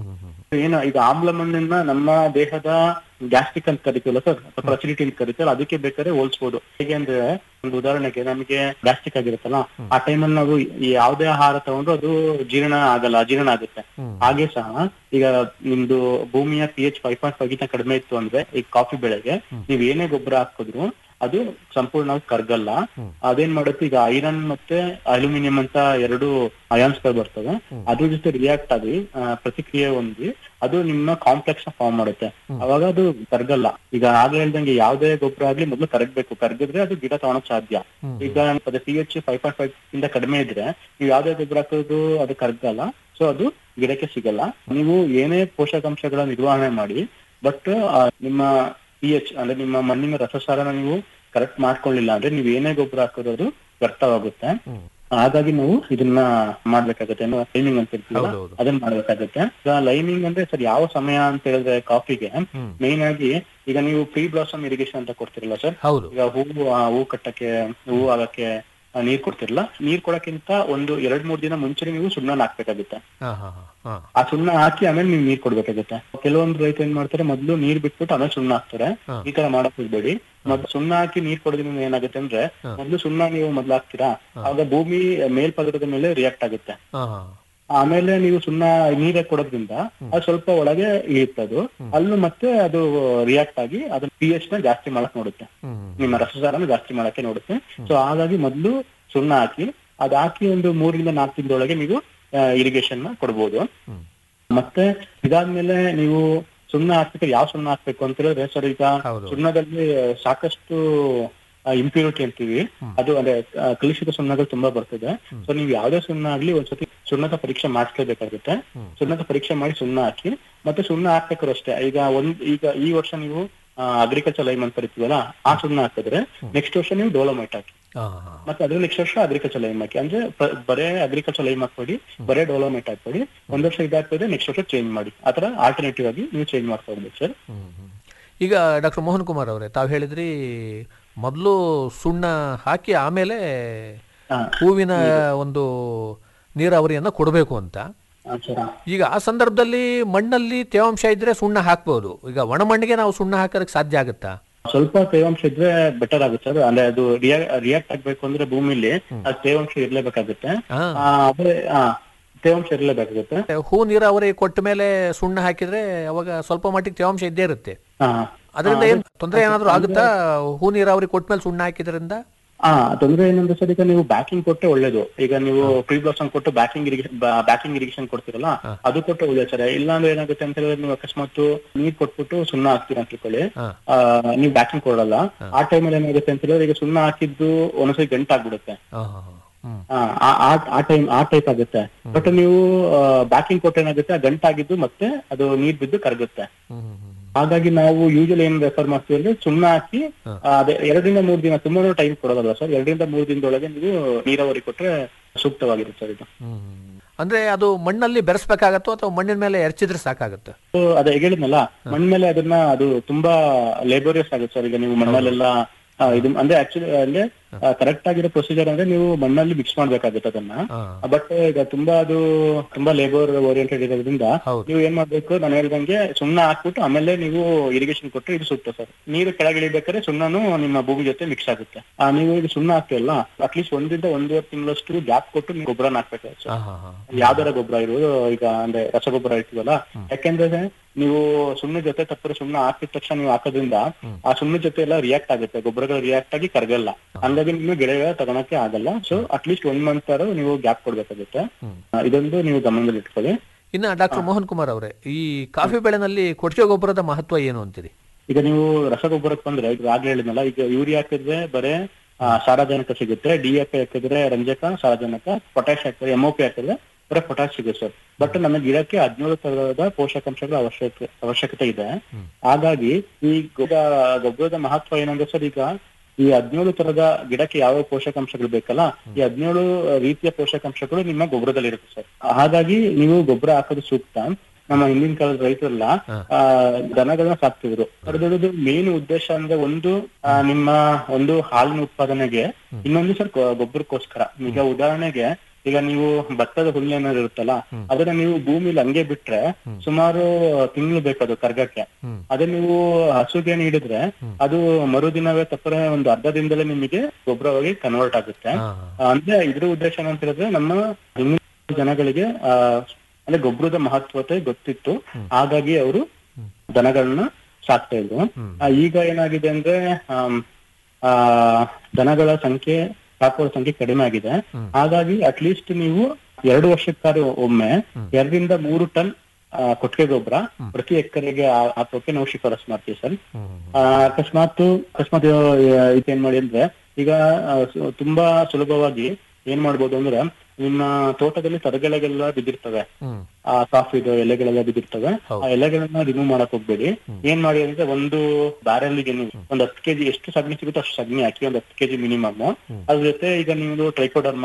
ಏನು ಈಗ ಆಮ್ಲ ಮಣ್ಣನ್ನ ನಮ್ಮ ದೇಹದ ಗ್ಯಾಸ್ಟ್ರಿಕ್ ಅಂತ ಕರಿತೀವಲ್ಲ ಸರ್ ಅಥವಾ ಅಸಿಡಿಟಿ ಅಂತ ಕರಿತೀವಲ್ಲ ಅದಕ್ಕೆ ಬೇಕಾದ್ರೆ ಹೋಲ್ಸ್ಬೋದು ಹೇಗೆ ಅಂದ್ರೆ ಒಂದು ಉದಾಹರಣೆಗೆ ನಮಗೆ ಗ್ಯಾಸ್ಟ್ರಿಕ್ ಆಗಿರುತ್ತಲ್ಲ ಆ ಟೈಮಲ್ಲಿ ನಾವು ಈ ಯಾವುದೇ ಆಹಾರ ತಗೊಂಡ್ರು ಅದು ಜೀರ್ಣ ಆಗಲ್ಲ ಅಜೀರ್ಣ ಆಗುತ್ತೆ ಹಾಗೆ ಸಹ ಈಗ ನಿಮ್ದು ಭೂಮಿಯ P H five point five ಗಿಂತ ಕಡಿಮೆ ಇತ್ತು ಅಂದ್ರೆ ಈ ಕಾಫಿ ಬೆಳೆಗೆ ನೀವ್ ಏನೇ ಗೊಬ್ಬರ ಹಾಕಿದ್ರು ಅದು ಸಂಪೂರ್ಣವಾಗಿ ಕರ್ಗಲ್ಲ ಅದೇನ್ ಮಾಡುತ್ತೆ ಈಗ ಐರನ್ ಮತ್ತೆ ಅಲ್ಯೂಮಿನಿಯಂ ಅಂತ ಎರಡು ಅಯಾನ್ಸ್ ಗಳು ಬರ್ತವೆ ಅದ್ರ ಜೊತೆ ರಿಯಾಕ್ಟ್ ಆಗಿ ಆ, ಪ್ರತಿಕ್ರಿಯೆ ಹೊಂದಿ ಅದು ನಿಮ್ಮ ಕಾಂಪ್ಲೆಕ್ಸ್ ನ ಫಾರ್ಮ್ ಮಾಡುತ್ತೆ ಅವಾಗ ಅದು ಕರ್ಗಲ್ಲ ಈಗ ಆಗ್ಲೇ ಹೇಳ್ದಂಗೆ ಯಾವ್ದೇ ಗೊಬ್ಬರ ಆಗ್ಲಿ ಮೊದಲು ಕರಗ್ಬೇಕು ಕರಗಿದ್ರೆ ಅದು ಗಿಡ ತಗೊಳಕ್ ಸಾಧ್ಯ ಈಗ ಅದೇ P H five point five ಇಂದ ಕಡಿಮೆ ಇದ್ರೆ ನೀವು ಯಾವ್ದೇ ಗೊಬ್ಬರ ಹಾಕೋದು ಅದು ಕರಗಲ್ಲ ಸೊ ಅದು ಗಿಡಕ್ಕೆ ಸಿಗಲ್ಲ ನೀವು ಏನೇ ಪೋಷಕಾಂಶಗಳ ನಿರ್ವಹಣೆ ಮಾಡಿ ಬಟ್ ನಿಮ್ಮ ಪಿ ಎಚ್ ಅಂದ್ರೆ ನಿಮ್ಮ ಮಣ್ಣಿನ ರಸಸಾರನ ನೀವು ಕರೆಕ್ಟ್ ಮಾಡ್ಕೊಳ್ಳಿಲ್ಲ ಅಂದ್ರೆ ನೀವು ಏನೇ ಗೊಬ್ಬರ ಹಾಕೋದು ಅದು ವ್ಯರ್ಥವಾಗುತ್ತೆ ಹಾಗಾಗಿ ನಾವು ಇದನ್ನ ಮಾಡ್ಬೇಕಾಗತ್ತೆ ಲೈಮಿಂಗ್ ಅಂತ ಇರ್ತೀವಲ್ಲ ಹೌದೌದು. ಅದನ್ನ ಮಾಡ್ಬೇಕಾಗತ್ತೆ ಈಗ ಲೈಮಿಂಗ್ ಅಂದ್ರೆ ಸರ್ ಯಾವ ಸಮಯ ಅಂತ ಹೇಳಿದ್ರೆ ಕಾಫಿಗೆ ಮೇನ್ ಆಗಿ ಈಗ ನೀವು ಪ್ರೀ ಬ್ಲಾಸಮ್ ಇರಿಗೇಷನ್ ಅಂತ ಕೊಡ್ತಿರಲ್ಲ ಸರ್ ಹೌದು ಈಗ ಹೂವು ಆ, ಹೂ ಕಟ್ಟಕ್ಕೆ ಹೂವು ಆಗಕ್ಕೆ ಆ, ನೀರ್ ಕೊಡ್ತಿರಲ್ಲ ನೀರ್ ಕೊಡಕ್ಕಿಂತ ಒಂದು ಎರಡ್ ಮೂರ್ ದಿನ ಮುಂಚೆ ನೀವು ಸುಣ್ಣ ಹಾಕ್ಬೇಕಾಗುತ್ತೆ ಹಾ ಹಾ ಹಾ ಹಾ ಆ ಸುಣ್ಣ ಹಾಕಿ ಆಮೇಲೆ ನೀವು ನೀರ್ ಕೊಡ್ಬೇಕಾಗುತ್ತೆ ಕೆಲವೊಂದು ರೈತ ಏನ್ ಮಾಡ್ತಾರೆ ಮೊದ್ಲು ನೀರ್ ಬಿಟ್ಬಿಟ್ಟು ಆಮೇಲೆ ಸುಣ್ಣ ಹಾಕ್ತಾರೆ ಹಾ. ಈ ತರ ಮಾಡಕ್ ಹೋಗ್ಬೇಡಿ ಮೊದ್ಲು ಸುಣ್ಣ ಹಾಕಿ ನೀರ್ ಕೊಡೋದ್ರಿಂದ ಏನಾಗುತ್ತೆ ಅಂದ್ರೆ ಮೊದ್ಲು ಸುಣ್ಣ ನೀವು ಮೊದ್ಲು ಹಾಕ್ತೀರಾ ಆಗ ಭೂಮಿ ಮೇಲ್ಪದರದ ಮೇಲೆ ರಿಯಾಕ್ಟ್ ಆಗುತ್ತೆ ಹಾ ಹಾ ಆಮೇಲೆ ನೀವು ಸುಣ್ಣ ನೀರೇ ಕೊಡೋದ್ರಿಂದ ಅದು ಸ್ವಲ್ಪ ಒಳಗೆ ಇಳಿಯುತ್ತದು ಅಲ್ಲೂ ಮತ್ತೆ ಅದು ರಿಯಾಕ್ಟ್ ಆಗಿ ಅದನ್ನ ಪಿ ಎಚ್ ನ ಜಾಸ್ತಿ ಮಾಡಕ್ ನೋಡುತ್ತೆ ಹ್ಮ್ ನಿಮ್ಮ ರಸಸಾರನ ಜಾಸ್ತಿ ಮಾಡಕ್ಕೆ ನೋಡುತ್ತೆ ಸೊ ಹಾಗಾಗಿ ಮೊದ್ಲು ಸುಣ್ಣ ಹಾಕಿ ಅದ್ ಹಾಕಿ ಒಂದು ಮೂರರಿಂದ ನಾಲ್ಕು ದಿನದೊಳಗೆ ನೀವು ಇರಿಗೇಷನ್ ನ ಕೊಡ್ಬೋದು ಹ್ಮ್. ಮತ್ತೆ ಇದಾದ್ಮೇಲೆ ನೀವು ಸುಣ್ಣ ಹಾಕ್ಬೇಕಾದ್ರೆ ಯಾವ ಸುಣ್ಣ ಹಾಕ್ಬೇಕು ಅಂತ ಹೇಳಿದ್ರೆ ಸರ್ ಈಗ ಹೌದು. ಸುಣ್ಣದಲ್ಲಿ ಸಾಕಷ್ಟು ಇಂಪ್ಯೂರಿಟಿ ಅಂತೀವಿ ಅದು ಅಂದ್ರೆ ಆ, ಕಲುಷಿತ ಸುಣ್ಣಗಳು ತುಂಬಾ ಬರ್ತದೆ ಸೊ ನೀವು ಯಾವ್ದೇ ಸುಣ್ಣ ಆಗ್ಲಿ ಒಂದ್ಸತಿ ಸುಣ್ಣದ ಪರೀಕ್ಷೆ ಮಾಡಿಸ್ಲೇಬೇಕಾಗುತ್ತೆ ಸುಣ್ಣದ ಪರೀಕ್ಷೆ ಮಾಡಿ ಸುಣ್ಣ ಹಾಕಿ ಮತ್ತೆ ಸುಣ್ಣ ಹಾಕ್ಬೇಕಾದ್ರು ಅಷ್ಟೇ ಈಗ ಒಂದ್ ಈಗ ಈ ವರ್ಷ ನೀವು ಅಗ್ರಿಕಲ್ಚರ್ ಲೈಮ್ ಅಂತ ಕರಿತೀವಲ್ಲ ಆ ಸುಣ್ಣ ಹಾಕಿದ್ರೆ ನೆಕ್ಸ್ಟ್ ವರ್ಷ ನೀವು ಡೋಲೋಮೈಟ್ ಹಾಕಿ ಹಾ ಹಾ ಮತ್ತೆ ಅದ್ರ ನೆಕ್ಸ್ಟ್ ವರ್ಷ ಅಗ್ರಿಕಲ್ಚರ್ ಲೈಮ್ ಹಾಕಿ ಅಂದ್ರೆ ಪ- ಬರೇ ಅಗ್ರಿಕಲ್ಚರ್ ಲೈಮ್ ಹಾಕ್ಬೇಡಿ ಬರೇ ಡೋಲೋಮೈಟ್ ಹಾಕ್ಬೇಡಿ ಒಂದ್ ವರ್ಷ ಇದಾಗ್ತದೆ ನೆಕ್ಸ್ಟ್ ವರ್ಷ ಚೇಂಜ್ ಮಾಡಿ ಆತರ ಆಲ್ಟರ್ನೇಟಿವ್ ಆಗಿ ನೀವು ಚೇಂಜ್ ಮಾಡ್ತಾ ಹೋಗ್ಬೇಕು ಸರ್ ಹ್ಮ್, ಹ್ಮ್. ಈಗ ಡಾಕ್ಟರ್ ಮೋಹನ್ ಕುಮಾರ್ ಅವರೇ ತಾವು ಹೇಳಿದ್ರಿ ಮೊದಲು ಸುಣ್ಣ ಹಾಕಿ ಆಮೇಲೆ ಹಾ. ಹೂವಿನ ಒಂದು ನೀರಾವರಿಯನ್ನ ಕೊಡಬೇಕು ಅಂತ ಹಾ, ಸರ್ ಈಗ ಆ ಸಂದರ್ಭದಲ್ಲಿ ಮಣ್ಣಲ್ಲಿ ತೇವಾಂಶ ಇದ್ರೆ ಸುಣ್ಣ ಹಾಕ್ಬೋದು ಈಗ ಒಣ ಮಣ್ಣಿಗೆ ನಾವು ಸುಣ್ಣ ಹಾಕೋದಕ್ಕೆ ಸಾಧ್ಯ ಆಗುತ್ತಾ ಸ್ವಲ್ಪ ತೇವಾಂಶ ಇದ್ರೆ ಬೆಟರ್ ಆಗುತ್ತೆ ಸರ್ ಅಂದ್ರೆ ಅದು ರಿಯಾಕ್ಟ್ ಆಗ್ಬೇಕು ಅಂದ್ರೆ ಭೂಮಿಲಿ ಅದು ತೇವಾಂಶ ಇರ್ಲೇಬೇಕಾಗುತ್ತೆ ಹಾ. ಆ, ಅದೇ ಆ, ತೇವಾಂಶ ಇರ್ಲೇಬೇಕಾಗುತ್ತೆ ಹೂ ನೀರಾವರಿ ಕೊಟ್ಟ ಮೇಲೆ ಸುಣ್ಣ ಹಾಕಿದ್ರೆ ಅವಾಗ ಸ್ವಲ್ಪ ಮಟ್ಟಿಗೆ ತೇವಾಂಶ ಇದ್ದೇ ಇರುತ್ತೆ ಹಾ ಅದರಿಂದ ಏನ್ ತೊಂದರೆ ಏನಾದ್ರು ಆಗುತ್ತಾ ಹೂ ನೀರಾವರಿ ಕೊಟ್ಟ ಮೇಲೆ ಸುಣ್ಣ ಹಾಕಿದ್ರಿಂದ ಹಾ ತೊಂದ್ರೆ ಏನಂದ್ರೆ ಸರ್ ಈಗ ನೀವು ಬ್ಯಾಕಿಂಗ್ ಕೊಟ್ಟೆ ಒಳ್ಳೇದು ಈಗ ನೀವು ಪ್ರೀ ಬ್ಲಾಸಮ್ ಕೊಟ್ಟು ಬ್ಯಾಕಿಂಗ್ ಇರಿಗೇಷನ್ ಬ್ಯಾಕಿಂಗ್ ಇರಿಗೇಷನ್ ಕೊಡ್ತೀರಲ್ಲ ಅದು ಕೊಟ್ಟೆ ಒಳ್ಳೇದು ಸರ್ ಇಲ್ಲಾಂದ್ರೆ ಏನಾಗುತ್ತೆ ಅಂತ ಹೇಳಿದ್ರೆ ನೀವು ಅಕಸ್ಮಾತ್ ನೀರ್ ಕೊಟ್ಬಿಟ್ಟು ಸುಣ್ಣ ಹಾಕ್ತೀರ ಅಂತ ತಿಳ್ಕೊಳ್ಳಿ ಹಾ. ಆ, ನೀವು ಬ್ಯಾಕಿಂಗ್ ಕೊಡಲ್ಲ ಆ ಟೈಮಲ್ಲಿ ಏನಾಗುತ್ತೆ ಅಂತ ಹೇಳಿದ್ರೆ ಈಗ ಸುಣ್ಣ ಹಾಕಿದ್ದು ಒಂದ್ಸರಿ ಗಂಟಾಗ್ಬಿಡುತ್ತೆ ಹಾ ಹಾ ಹಾ. ಹ್ಮ್ ಆ, ಆ- ಆ- ಆ ಟೈಮ್ ಆ ಟೈಪ್ ಆಗುತ್ತೆ ಬಟ್ ನೀವು ಬ್ಯಾಕಿಂಗ್ ಕೊಟ್ಟು ಏನಾಗುತ್ತೆ ಆ ಗಂಟಾಗಿದ್ದು ಮತ್ತೆ ಅದು ನೀರ್ ಬಿದ್ದು ಕರಗುತ್ತೆ ಹ್ಮ್ ಹ್ಮ್ ಹ್ಮ್. ಹಾಗಾಗಿ ನಾವು ಯೂಶಲಿ ಏನ್ ರೆಫರ್ ಮಾಡ್ತೀವಿ ಅಂದ್ರೆ ಸುಣ್ಣ ಹಾಕಿ ಆ, ಅದೇ ಎರಡರಿಂದ ಮೂರ್ ದಿನ ತುಂಬಾ ಟೈಮ್ ಕೊಡೋದಲ್ಲ ಸರ್ ಎರಡರಿಂದ ಮೂರ್ ದಿನದೊಳಗೆ ನೀವು ನೀರಾವರಿ ಕೊಟ್ರೆ ಸೂಕ್ತವಾಗಿರುತ್ತೆ ಸರ್ ಇದು ಹ್ಮ್. ಅಂದ್ರೆ ಅದು ಮಣ್ಣಲ್ಲಿ ಬೆರೆಸ್ಬೇಕಾಗತ್ತೋ ಅಥವಾ ಮಣ್ಣಿನ ಮೇಲೆ ಎರಚಿದ್ರೆ ಸಾಕಾಗತ್ತೆ So, ಅದೇ ಹೇಳಿದ್ನಲ್ಲ ಮಣ್ಣ ಮೇಲೆ ಅದನ್ನ ಅದು ತುಂಬಾ ಲೇಬೋರಿಯಸ್ ಆಗುತ್ತೆ ಸರ್ ಈಗ ನೀವು ಮಣ್ಣಲ್ಲೆಲ್ಲ ಆ, ಇದು ಅಂದ್ರೆ ಆಕ್ಚುಲಿ ಅಂದ್ರೆ ಕರೆಕ್ಟ್ ಆಗಿರೋ ಪ್ರೊಸೀಜರ್ ಅಂದ್ರೆ ನೀವು ಮಣ್ಣಲ್ಲಿ ಮಿಕ್ಸ್ ಮಾಡ್ಬೇಕಾಗುತ್ತೆ ಅದನ್ನ ಹಾ. ಬಟ್ ಈಗ ತುಂಬಾ ಅದು ತುಂಬಾ ಲೇಬರ್ ಓರಿಯೆಂಟೆಡ್ ಇರೋದ್ರಿಂದ ಹೌದು. ನೀವು ಏನ್ ಮಾಡ್ಬೇಕು ನಾನು ಹೇಳ್ದಂಗೆ ಸುಣ್ಣ ಹಾಕ್ಬಿಟ್ಟು ಆಮೇಲೆ ನೀವು ಇರಿಗೇಷನ್ ಕೊಟ್ಟರೆ ಇದು ಸೂಕ್ತ ಸರ್ ನೀರು ಕೆಳಗೆ ಇಳಿಬೇಕಾದ್ರೆ ಸುಣ್ಣನು ನಿಮ್ಮ ಭೂಮಿ ಜೊತೆ ಮಿಕ್ಸ್ ಆಗುತ್ತೆ ಆ ನೀವು ಈಗ ಸುಣ್ಣ ಹಾಕ್ತಿವಲ್ಲ ಅಟ್ಲೀಸ್ಟ್ ಒಂದರಿಂದ ಒಂದೂವರೆ ತಿಂಗಳಷ್ಟು ಗ್ಯಾಪ್ ಕೊಟ್ಟು ನೀವು ಗೊಬ್ಬರನ ಹಾಕ್ಬೇಕು ಸರ್ ಹಾ ಹಾ ಹಾ ಯಾವ್ದಾರ ಗೊಬ್ಬರ ಇರೋದು ಈಗ ಅಂದ್ರೆ ರಸಗೊಬ್ಬರ ಇರ್ತೀವಲ್ಲ ಯಾಕೆಂದ್ರೆ ನೀವು ಸುಣ್ಣ ಜೊತೆ ತಪ್ಪರೆ ಸುಣ್ಣ ಹಾಕಿದ ತಕ್ಷಣ ನೀವು ಹಾಕೋದ್ರಿಂದ ಆ ಸುಣ್ಣ ಜೊತೆ ಎಲ್ಲ ರಿಯಾಕ್ಟ್ ಆಗುತ್ತೆ ಗೊಬ್ಬರಗಳು ರಿಯಾಕ್ಟ್ ಆಗಿ ಕರಗಲ್ಲ ಹಂಗಾಗಿ ನಿಮ್ಗೆ ಗಿಡಗಳ ತಗೊಳಕ್ಕೆ ಆಗಲ್ಲ ಸೊ ಅಟ್ಲೀಸ್ಟ್ ಒನ್ ಮಂತ್ ಆದ್ರೂ ನೀವು ಗ್ಯಾಪ್ ಕೊಡ್ಬೇಕಾಗುತ್ತೆ ಆ, ಇದೊಂದು ನೀವು ಗಮನದಲ್ಲಿ ಇಟ್ಕೊಳ್ಳಿ ಇನ್ನ ಡಾಕ್ಟರ್ ಮೋಹನ್ ಕುಮಾರ್ ಅವರೇ ಈ ಕಾಫಿ ಬೆಳೆನಲ್ಲಿ ಕೊಟ್ಟಿಗೆ ಗೊಬ್ಬರದ ಮಹತ್ವ ಏನು ಅಂತೀರಿ ಈಗ ನೀವು ರಸಗೊಬ್ಬರಕ್ಕೆ ಬಂದ್ರೆ ಈಗ ಆಗ್ಲೇ ಹೇಳಿದ್ನಲ್ಲ ಈಗ ಯೂರಿಯಾ ಹಾಕಿದ್ರೆ ಬರೇ ಆ, ಸಾರಜನಕ ಸಿಗುತ್ತೆ ಡಿ ಎ ಪಿ ಹಾಕಿದ್ರೆ ರಂಜಕ ಸಾರಜನಕ ಪೊಟ್ಯಾಶ್ ಹಾಕಿದ್ರೆ ಎಂ ಪಿ ಹಾಕಿದ್ರೆ ಬರೀ ಪೊಟ್ಯಾಶ್ ಸಿಗುತ್ತೆ ಸರ್ ಬಟ್ ನಮ್ಮ ಗಿಡಕ್ಕೆ ಹದಿನೇಳು ತರಹದ ಪೋಷಕಾಂಶಗಳ ಅವಶ್ಯಕ ಅವಶ್ಯಕತೆ ಇದೆ ಹಾಗಾಗಿ ಈ ಗೊಬ್ಬರ ಗೊಬ್ಬರದ ಮಹತ್ವ ಏನಂದ್ರೆ ಸರ್ ಈಗ ಈ ಹದಿನೇಳು ತರದ ಗಿಡಕ್ಕೆ ಯಾವ ಪೋಷಕಾಂಶಗಳು ಬೇಕಲ್ಲ ಈ ಹದಿನೇಳು ರೀತಿಯ ಪೋಷಕಾಂಶಗಳು ನಿಮ್ಮ ಗೊಬ್ಬರದಲ್ಲಿ ಇರುತ್ತೆ ಸರ್ ಹಾಗಾಗಿ ನೀವು ಗೊಬ್ಬರ ಹಾಕೋದು ಸೂಕ್ತ ನಮ್ಮ ಹಿಂದಿನ ಕಾಲದ ರೈತರೆಲ್ಲ ಆ ದನಗಳನ್ನ ಸಾಕ್ತಿದ್ರು ಅದ್ರದ್ದು ಮೇನ್ ಉದ್ದೇಶ ಅಂದ್ರೆ ಒಂದು ಆ, ನಿಮ್ಮ ಒಂದು ಹಾಲಿನ ಉತ್ಪಾದನೆಗೆ ಇನ್ನೊಂದು ಸರ್ ಗೊ- ಗೊಬ್ಬರಕ್ಕೋಸ್ಕರ ಈಗ ಉದಾಹರಣೆಗೆ ಈಗ ನೀವು ಭತ್ತದ ಹುಲ್ಲು ಏನಾದ್ರು ಇರುತ್ತಲ್ಲ ಅದನ್ನ ನೀವು ಭೂಮಿಲಿ ಹಂಗೆ ಬಿಟ್ರೆ ಸುಮಾರು ತಿಂಗಳು ಬೇಕದು ಕರ್ಗಕ್ಕೆ ಅದೇ ನೀವು ಹಸುಗೆ ನೀಡಿದ್ರೆ ಅದು ಮರುದಿನವೇ ತಪ್ಪರೆ ಒಂದು ಅರ್ಧ ದಿನದಲ್ಲೇ ನಿಮಗೆ ಗೊಬ್ಬರವಾಗಿ ಕನ್ವರ್ಟ್ ಆಗುತ್ತೆ ಹಾ ಆ, ಅಂದ್ರೆ ಇದ್ರ ಉದ್ದೇಶ ಏನಂತ ಹೇಳಿದ್ರೆ ನಮ್ಮ ಹಿಂದಿನ ಜನಗಳಿಗೆ ಆ ಅಂದ್ರೆ ಗೊಬ್ಬರದ ಮಹತ್ವತೆ ಗೊತ್ತಿತ್ತು ಹಾಗಾಗಿ ಅವರು ದನಗಳನ್ನ ಸಾಕ್ತಾ ಇದ್ರು ಆ, ಈಗ ಏನಾಗಿದೆ ಅಂದ್ರೆ ಆಮ್, ಆ ದನಗಳ ಸಂಖ್ಯೆ ಸಾಕುವ ಸಂಖ್ಯೆ ಕಡಿಮೆ ಆಗಿದೆ ಹಾಗಾಗಿ ಅಟ್ಲೀಸ್ಟ್ ನೀವು ಎರಡು ವರ್ಷಕ್ಕಾದ್ರೆ ಒಮ್ಮೆ ಎರಡರಿಂದ ಮೂರು ಟನ್ ಆ, ಕೊಟ್ಟಿಗೆ ಗೊಬ್ಬರ ಪ್ರತಿ ಎಕರೆಗೆ ಆ- ಹಾಕೋಕೆ ನಾವು ಶಿಫಾರಸ್ ಮಾಡ್ತೀವಿ ಸರ್ ಆ, ಅಕಸ್ಮಾತ್ ಅಕಸ್ಮಾತ್ ಆ, ಇದೇನ್ ಮಾಡಿ ಅಂದ್ರೆ ಈಗ ಆ, ಸು- ತುಂಬಾ ಸುಲಭವಾಗಿ ಏನ್ ಮಾಡ್ಬೋದು ಅಂದ್ರೆ ನಿಮ್ಮ ತೋಟದಲ್ಲಿ ತರಗೆಲೆಗೆಲ್ಲ ಬಿದ್ದಿರ್ತವೆ ಹ್ಮ್ ಆ ಕಾಫಿದು ಎಲೆಗಳೆಲ್ಲ ಬಿದ್ದಿರ್ತವೆ ಆ ಎಲೆಗಳನ್ನ ರಿಮೂವ್ ಮಾಡಕ್ ಹೋಗ್ಬೇಡಿ ಏನ್ ಮಾಡಿ ಅಂದ್ರೆ ಒಂದು ಬ್ಯಾರಲ್ಗೆ ನೀವು ಒಂದ್ ಹತ್ತು ಕೆಜಿ ಎಷ್ಟು ಸಗಣಿ ಸಿಗುತ್ತೋ ಅಷ್ಟು ಸಗಣಿ ಹಾಕಿ ಒಂದ್ ಹತ್ತು ಕೆಜಿ ಮಿನಿಮಮ್ ಅದ್ರ ಜೊತೆ ಈಗ ನೀವು ಟ್ರೈಕೋಡರ್ಮ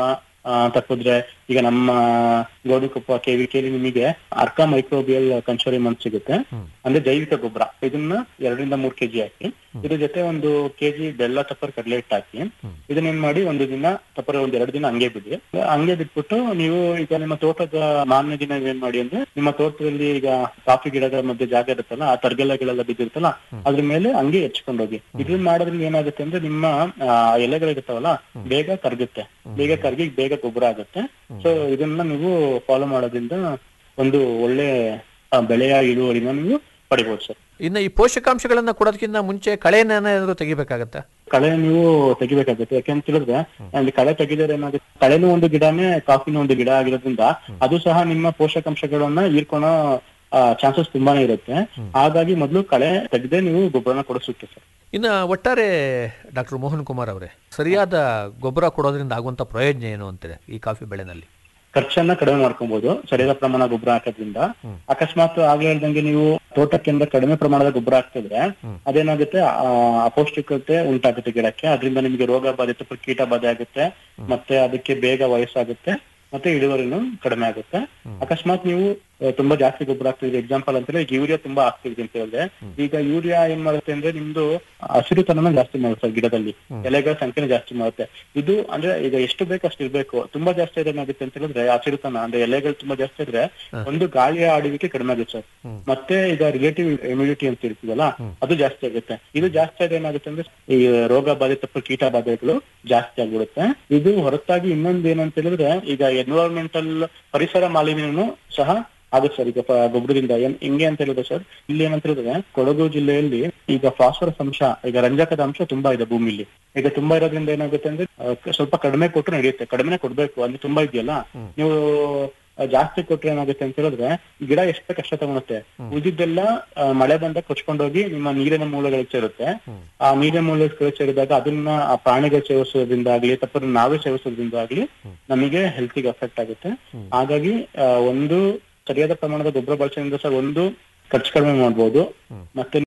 ಆ, ತಪ್ಪಿದ್ರೆ ಈಗ ನಮ್ಮ ಗೋಡಿಕೊಪ್ಪ ಕೆವಿಕೆಯಲ್ಲಿ ನಿಮಗೆ ಅರ್ಕ ಮೈಕ್ರೋಬಿಯಲ್ ಕನ್ಸೋರಿಯಂ ಅಂತ ಸಿಗುತ್ತೆ ಅಂದ್ರೆ ಜೈವಿಕ ಗೊಬ್ಬರ ಇದನ್ನ ಎರಡರಿಂದ ಮೂರ್ ಕೆಜಿ ಹಾಕಿ ಇದ್ರ ಜೊತೆ ಒಂದು ಕೆಜಿ ಬೆಲ್ಲ ತಪ್ಪರ್ ಕಡಲೆ ಹಿಟ್ಟು ಹಾಕಿ ಇದನ್ನ ಏನ್ ಮಾಡಿ ಒಂದು ದಿನ ತಪ್ಪರ ಒಂದ್ ಎರಡು ದಿನ ಹಂಗೆ ಬಿಡಿ ಹಂಗೆ ಬಿಟ್ಬಿಟ್ಟು ನೀವು ಈಗ ನಿಮ್ಮ ತೋಟದ ಮಾರನೇ ದಿನ ಏನ್ ಮಾಡಿ ಅಂದ್ರೆ ನಿಮ್ಮ ತೋಟದಲ್ಲಿ ಈಗ ಕಾಫಿ ಗಿಡದ ಮಧ್ಯೆ ಜಾಗ ಇರುತ್ತಲ್ಲ ಆ ತರ್ಗೆಲೆಗಳೆಲ್ಲ ಬಿದ್ದಿರುತ್ತಲ್ಲ ಅದ್ರ ಮೇಲೆ ಹಂಗೆ ಹೆಚ್ಕೊಂಡು ಹೋಗಿ ಇದನ್ನ ಮಾಡೋದ್ರಿಂದ ಏನಾಗುತ್ತೆ ಅಂದ್ರೆ ನಿಮ್ಮ ಆ, ಎಲೆಗಳಿರ್ತಾವಲ್ಲ ಬೇಗ ಕರಗುತ್ತೆ ಬೇಗ ಕರಗಿ ಬೇಗ ಗೊಬ್ಬರ ಆಗುತ್ತೆ ಸೊ ಇದನ್ನ ನೀವು ಫಾಲೋ ಮಾಡೋದ್ರಿಂದ ಒಂದು ಒಳ್ಳೆ ಆ, ಬೆಳೆಯ ಇಳುವರಿನ ನೀವು ಪಡಿಬಹುದು ಸರ್ ಇನ್ನು ಈ ಪೋಷಕಾಂಶಗಳನ್ನ ಕೊಡೋದಕ್ಕಿಂತ ಮುಂಚೆ ಕಳೆಯನ್ನೇನಾದ್ರೂ ತೆಗಿಬೇಕಾಗತ್ತಾ ಕಳೆ ನೀವು ತೆಗಿಬೇಕಾಗುತ್ತೆ ಯಾಕೆಂತ ಹೇಳಿದ್ರೆ ಅಲ್ಲಿ ಕಳೆ ತೆಗಿದರೆ ಏನಾಗುತ್ತೆ ಕಳೆನೂ ಒಂದು ಗಿಡನೇ ಕಾಫಿನೂ ಒಂದು ಗಿಡ ಆಗಿರೋದ್ರಿಂದ ಅದು ಸಹ ನಿಮ್ಮ ಪೋಷಕಾಂಶಗಳನ್ನ ಹೀರ್ಕೊಳೋ ಚಾನ್ಸಸ್ ತುಂಬಾನೇ ಇರುತ್ತೆ ಹಾಗಾಗಿ ಮೊದಲು ಕಳೆ ತೆಗೆದೇ ನೀವು ಗೊಬ್ಬರನ ಕೊಡಿಸುತ್ತೆ ಸರ್ ಇನ್ನು ಒಟ್ಟಾರೆ ಡಾಕ್ಟರ್ ಮೋಹನ್ ಕುಮಾರ್ ಅವರೇ ಸರಿಯಾದ ಗೊಬ್ಬರ ಕೊಡೋದ್ರಿಂದ ಆಗುವಂಥ ಪ್ರಯೋಜನ ಏನು ಅಂತೀರಿ ಈ ಕಾಫಿ ಬೆಳೆನಲ್ಲಿ ಖರ್ಚನ್ನ ಕಡಿಮೆ ಮಾಡ್ಕೊಬಹುದು ಸರಿಯಾದ ಪ್ರಮಾಣ ಗೊಬ್ಬರ ಹಾಕೋದ್ರಿಂದ ಅಕಸ್ಮಾತ್ ಆಗ್ಲೇ ಹೇಳ್ದಂಗೆ ನೀವು ತೋಟಕ್ಕಿಂತ ಕಡಿಮೆ ಪ್ರಮಾಣದ ಗೊಬ್ಬರ ಹಾಕ್ತಿದ್ರೆ ಅದೇನಾಗುತ್ತೆ ಆ, ಅಪೌಷ್ಟಿಕತೆ ಉಂಟಾಗುತ್ತೆ ಗಿಡಕ್ಕೆ ಅದರಿಂದ ನಿಮಗೆ ರೋಗ ಬಾಧೆ ಅಥವಾ ಕೀಟ ಬಾಧೆ ಆಗುತ್ತೆ ಮತ್ತೆ ಅದಕ್ಕೆ ಬೇಗ ವಯಸ್ಸಾಗುತ್ತೆ ಮತ್ತೆ ಇಳುವರಿನೂ ಕಡಿಮೆ ಆಗುತ್ತೆ ಅಕಸ್ಮಾತ್ ನೀವು ಆ, ತುಂಬಾ ಜಾಸ್ತಿ ಗೊಬ್ಬರ ಹಾಕ್ತಿದ್ರಿ ಎಕ್ಸಾಂಪಲ್ ಅಂತಂದ್ರೆ ಈಗ ಯೂರಿಯಾ ತುಂಬಾ ಹಾಕ್ತಿದ್ರಿ ಅಂತ ಹೇಳಿದ್ರೆ ಈಗ ಯೂರಿಯಾ ಏನ್ ಮಾಡುತ್ತೆ ಅಂದ್ರೆ ನಿಮ್ದು ಹಸಿರುತನನ ಜಾಸ್ತಿ ಮಾಡುತ್ತೆ ಗಿಡದಲ್ಲಿ ಎಲೆಗಳ ಸಂಖ್ಯೆನ ಜಾಸ್ತಿ ಮಾಡುತ್ತೆ ಇದು ಅಂದ್ರೆ ಈಗ ಎಷ್ಟು ಬೇಕು ಅಷ್ಟು ಇರ್ಬೇಕು ತುಂಬಾ ಜಾಸ್ತಿ ಇದ್ರೆ ಏನಾಗುತ್ತೆ ಅಂತ ಹೇಳಿದ್ರೆ ಹಸಿರುತನ ಅಂದ್ರೆ ಎಲೆಗಳು ತುಂಬಾ ಜಾಸ್ತಿ ಇದ್ರೆ ಒಂದು ಗಾಳಿಯ ಆಡುವಿಕೆ ಕಡಿಮೆ ಆಗುತ್ತೆ ಸರ್ ಮತ್ತೆ ಈಗ ರಿಲೇಟಿವ್ ಇಮ್ಯುನಿಟಿ ಅಂತ ಇರ್ತೀವಲ್ಲ ಅದು ಜಾಸ್ತಿ ಆಗುತ್ತೆ ಇದು ಜಾಸ್ತಿ ಆದ್ರೆ ಏನಾಗುತ್ತೆ ಅಂದ್ರೆ ಈ ರೋಗ ಬಾಧಿತ ಅಥವಾ ಕೀಟ ಬಾಧೆಗಳು ಜಾಸ್ತಿ ಆಗ್ಬಿಡುತ್ತೆ ಇದು ಹೊರತಾಗಿ ಇನ್ನೊಂದು ಏನಂತ ಹೇಳಿದ್ರೆ ಈಗ ಎನ್ವಿರಾನ್ಮೆಂಟಲ್ ಪರಿಸರ ಮಾಲಿನ್ಯನು ಸಹ ಆಗುತ್ತೆ ಸರ್ ಈಗ ಪ- ಗೊಬ್ಬರದಿಂದ ಏನ್ ಹಿಂಗೆ ಅಂತ ಹೇಳಿದ್ರೆ ಸರ್ ಇಲ್ಲಿ ಏನಂತ ಹೇಳಿದ್ರೆ ಕೊಡಗು ಜಿಲ್ಲೆಯಲ್ಲಿ ಈಗ ಫಾಸ್ಫರಸ್ ಅಂಶ ಈಗ ರಂಜಕದ ಅಂಶ ತುಂಬಾ ಇದೆ ಭೂಮಿಲಿ ಈಗ ತುಂಬಾ ಇರೋದ್ರಿಂದ ಏನಾಗುತ್ತೆ ಅಂದ್ರೆ ಆ, ಕ- ಸ್ವಲ್ಪ ಕಡಿಮೆ ಕೊಟ್ಟರು ನಡೆಯುತ್ತೆ ಕಡಿಮೆನೆ ಕೊಡ್ಬೇಕು ಅಂದ್ರೆ ತುಂಬಾ ಇದೆಯಲ್ಲ ನೀವು ಆ, ಜಾಸ್ತಿ ಕೊಟ್ರೆ ಏನಾಗುತ್ತೆ ಅಂತ ಹೇಳಿದ್ರೆ ಗಿಡ ಎಷ್ಟು ಕಷ್ಟ ತಗೊಳುತ್ತೆ ಉಳಿದಿದ್ದೆಲ್ಲ ಆ, ಮಳೆ ಬಂದಾಗ ಕೊಚ್ಕೊಂಡೋಗಿ ನಿಮ್ಮ ನೀರಿನ ಮೂಲಗಳಿಗೆ ಸೇರುತ್ತೆ ಆ ನೀರಿನ ಮೂಲಗಳಿಗೆ ಸೇರಿದಾಗ ಅದನ್ನ ಆ ಪ್ರಾಣಿಗಳು ಸೇವಿಸೋದ್ರಿಂದ ಆಗ್ಲಿ ತಪ್ಪನ್ನು ನಾವೇ ಸೇವಿಸೋದ್ರಿಂದ ಆಗ್ಲಿ ನಮಗೆ ಹೆಲ್ತಿಗೆ ಅಫೆಕ್ಟ್ ಆಗುತ್ತೆ ಹಾಗಾಗಿ ಆ, ಒಂದು ಸರಿಯಾದ ಪ್ರಮಾಣದ ಗೊಬ್ಬರ ಬಳಸೋದ್ರಿಂದ ಸರ್ ಒಂದು ಖರ್ಚು ಕಡಿಮೆ ಮಾಡ್ಬೋದು ಮತ್ತೆ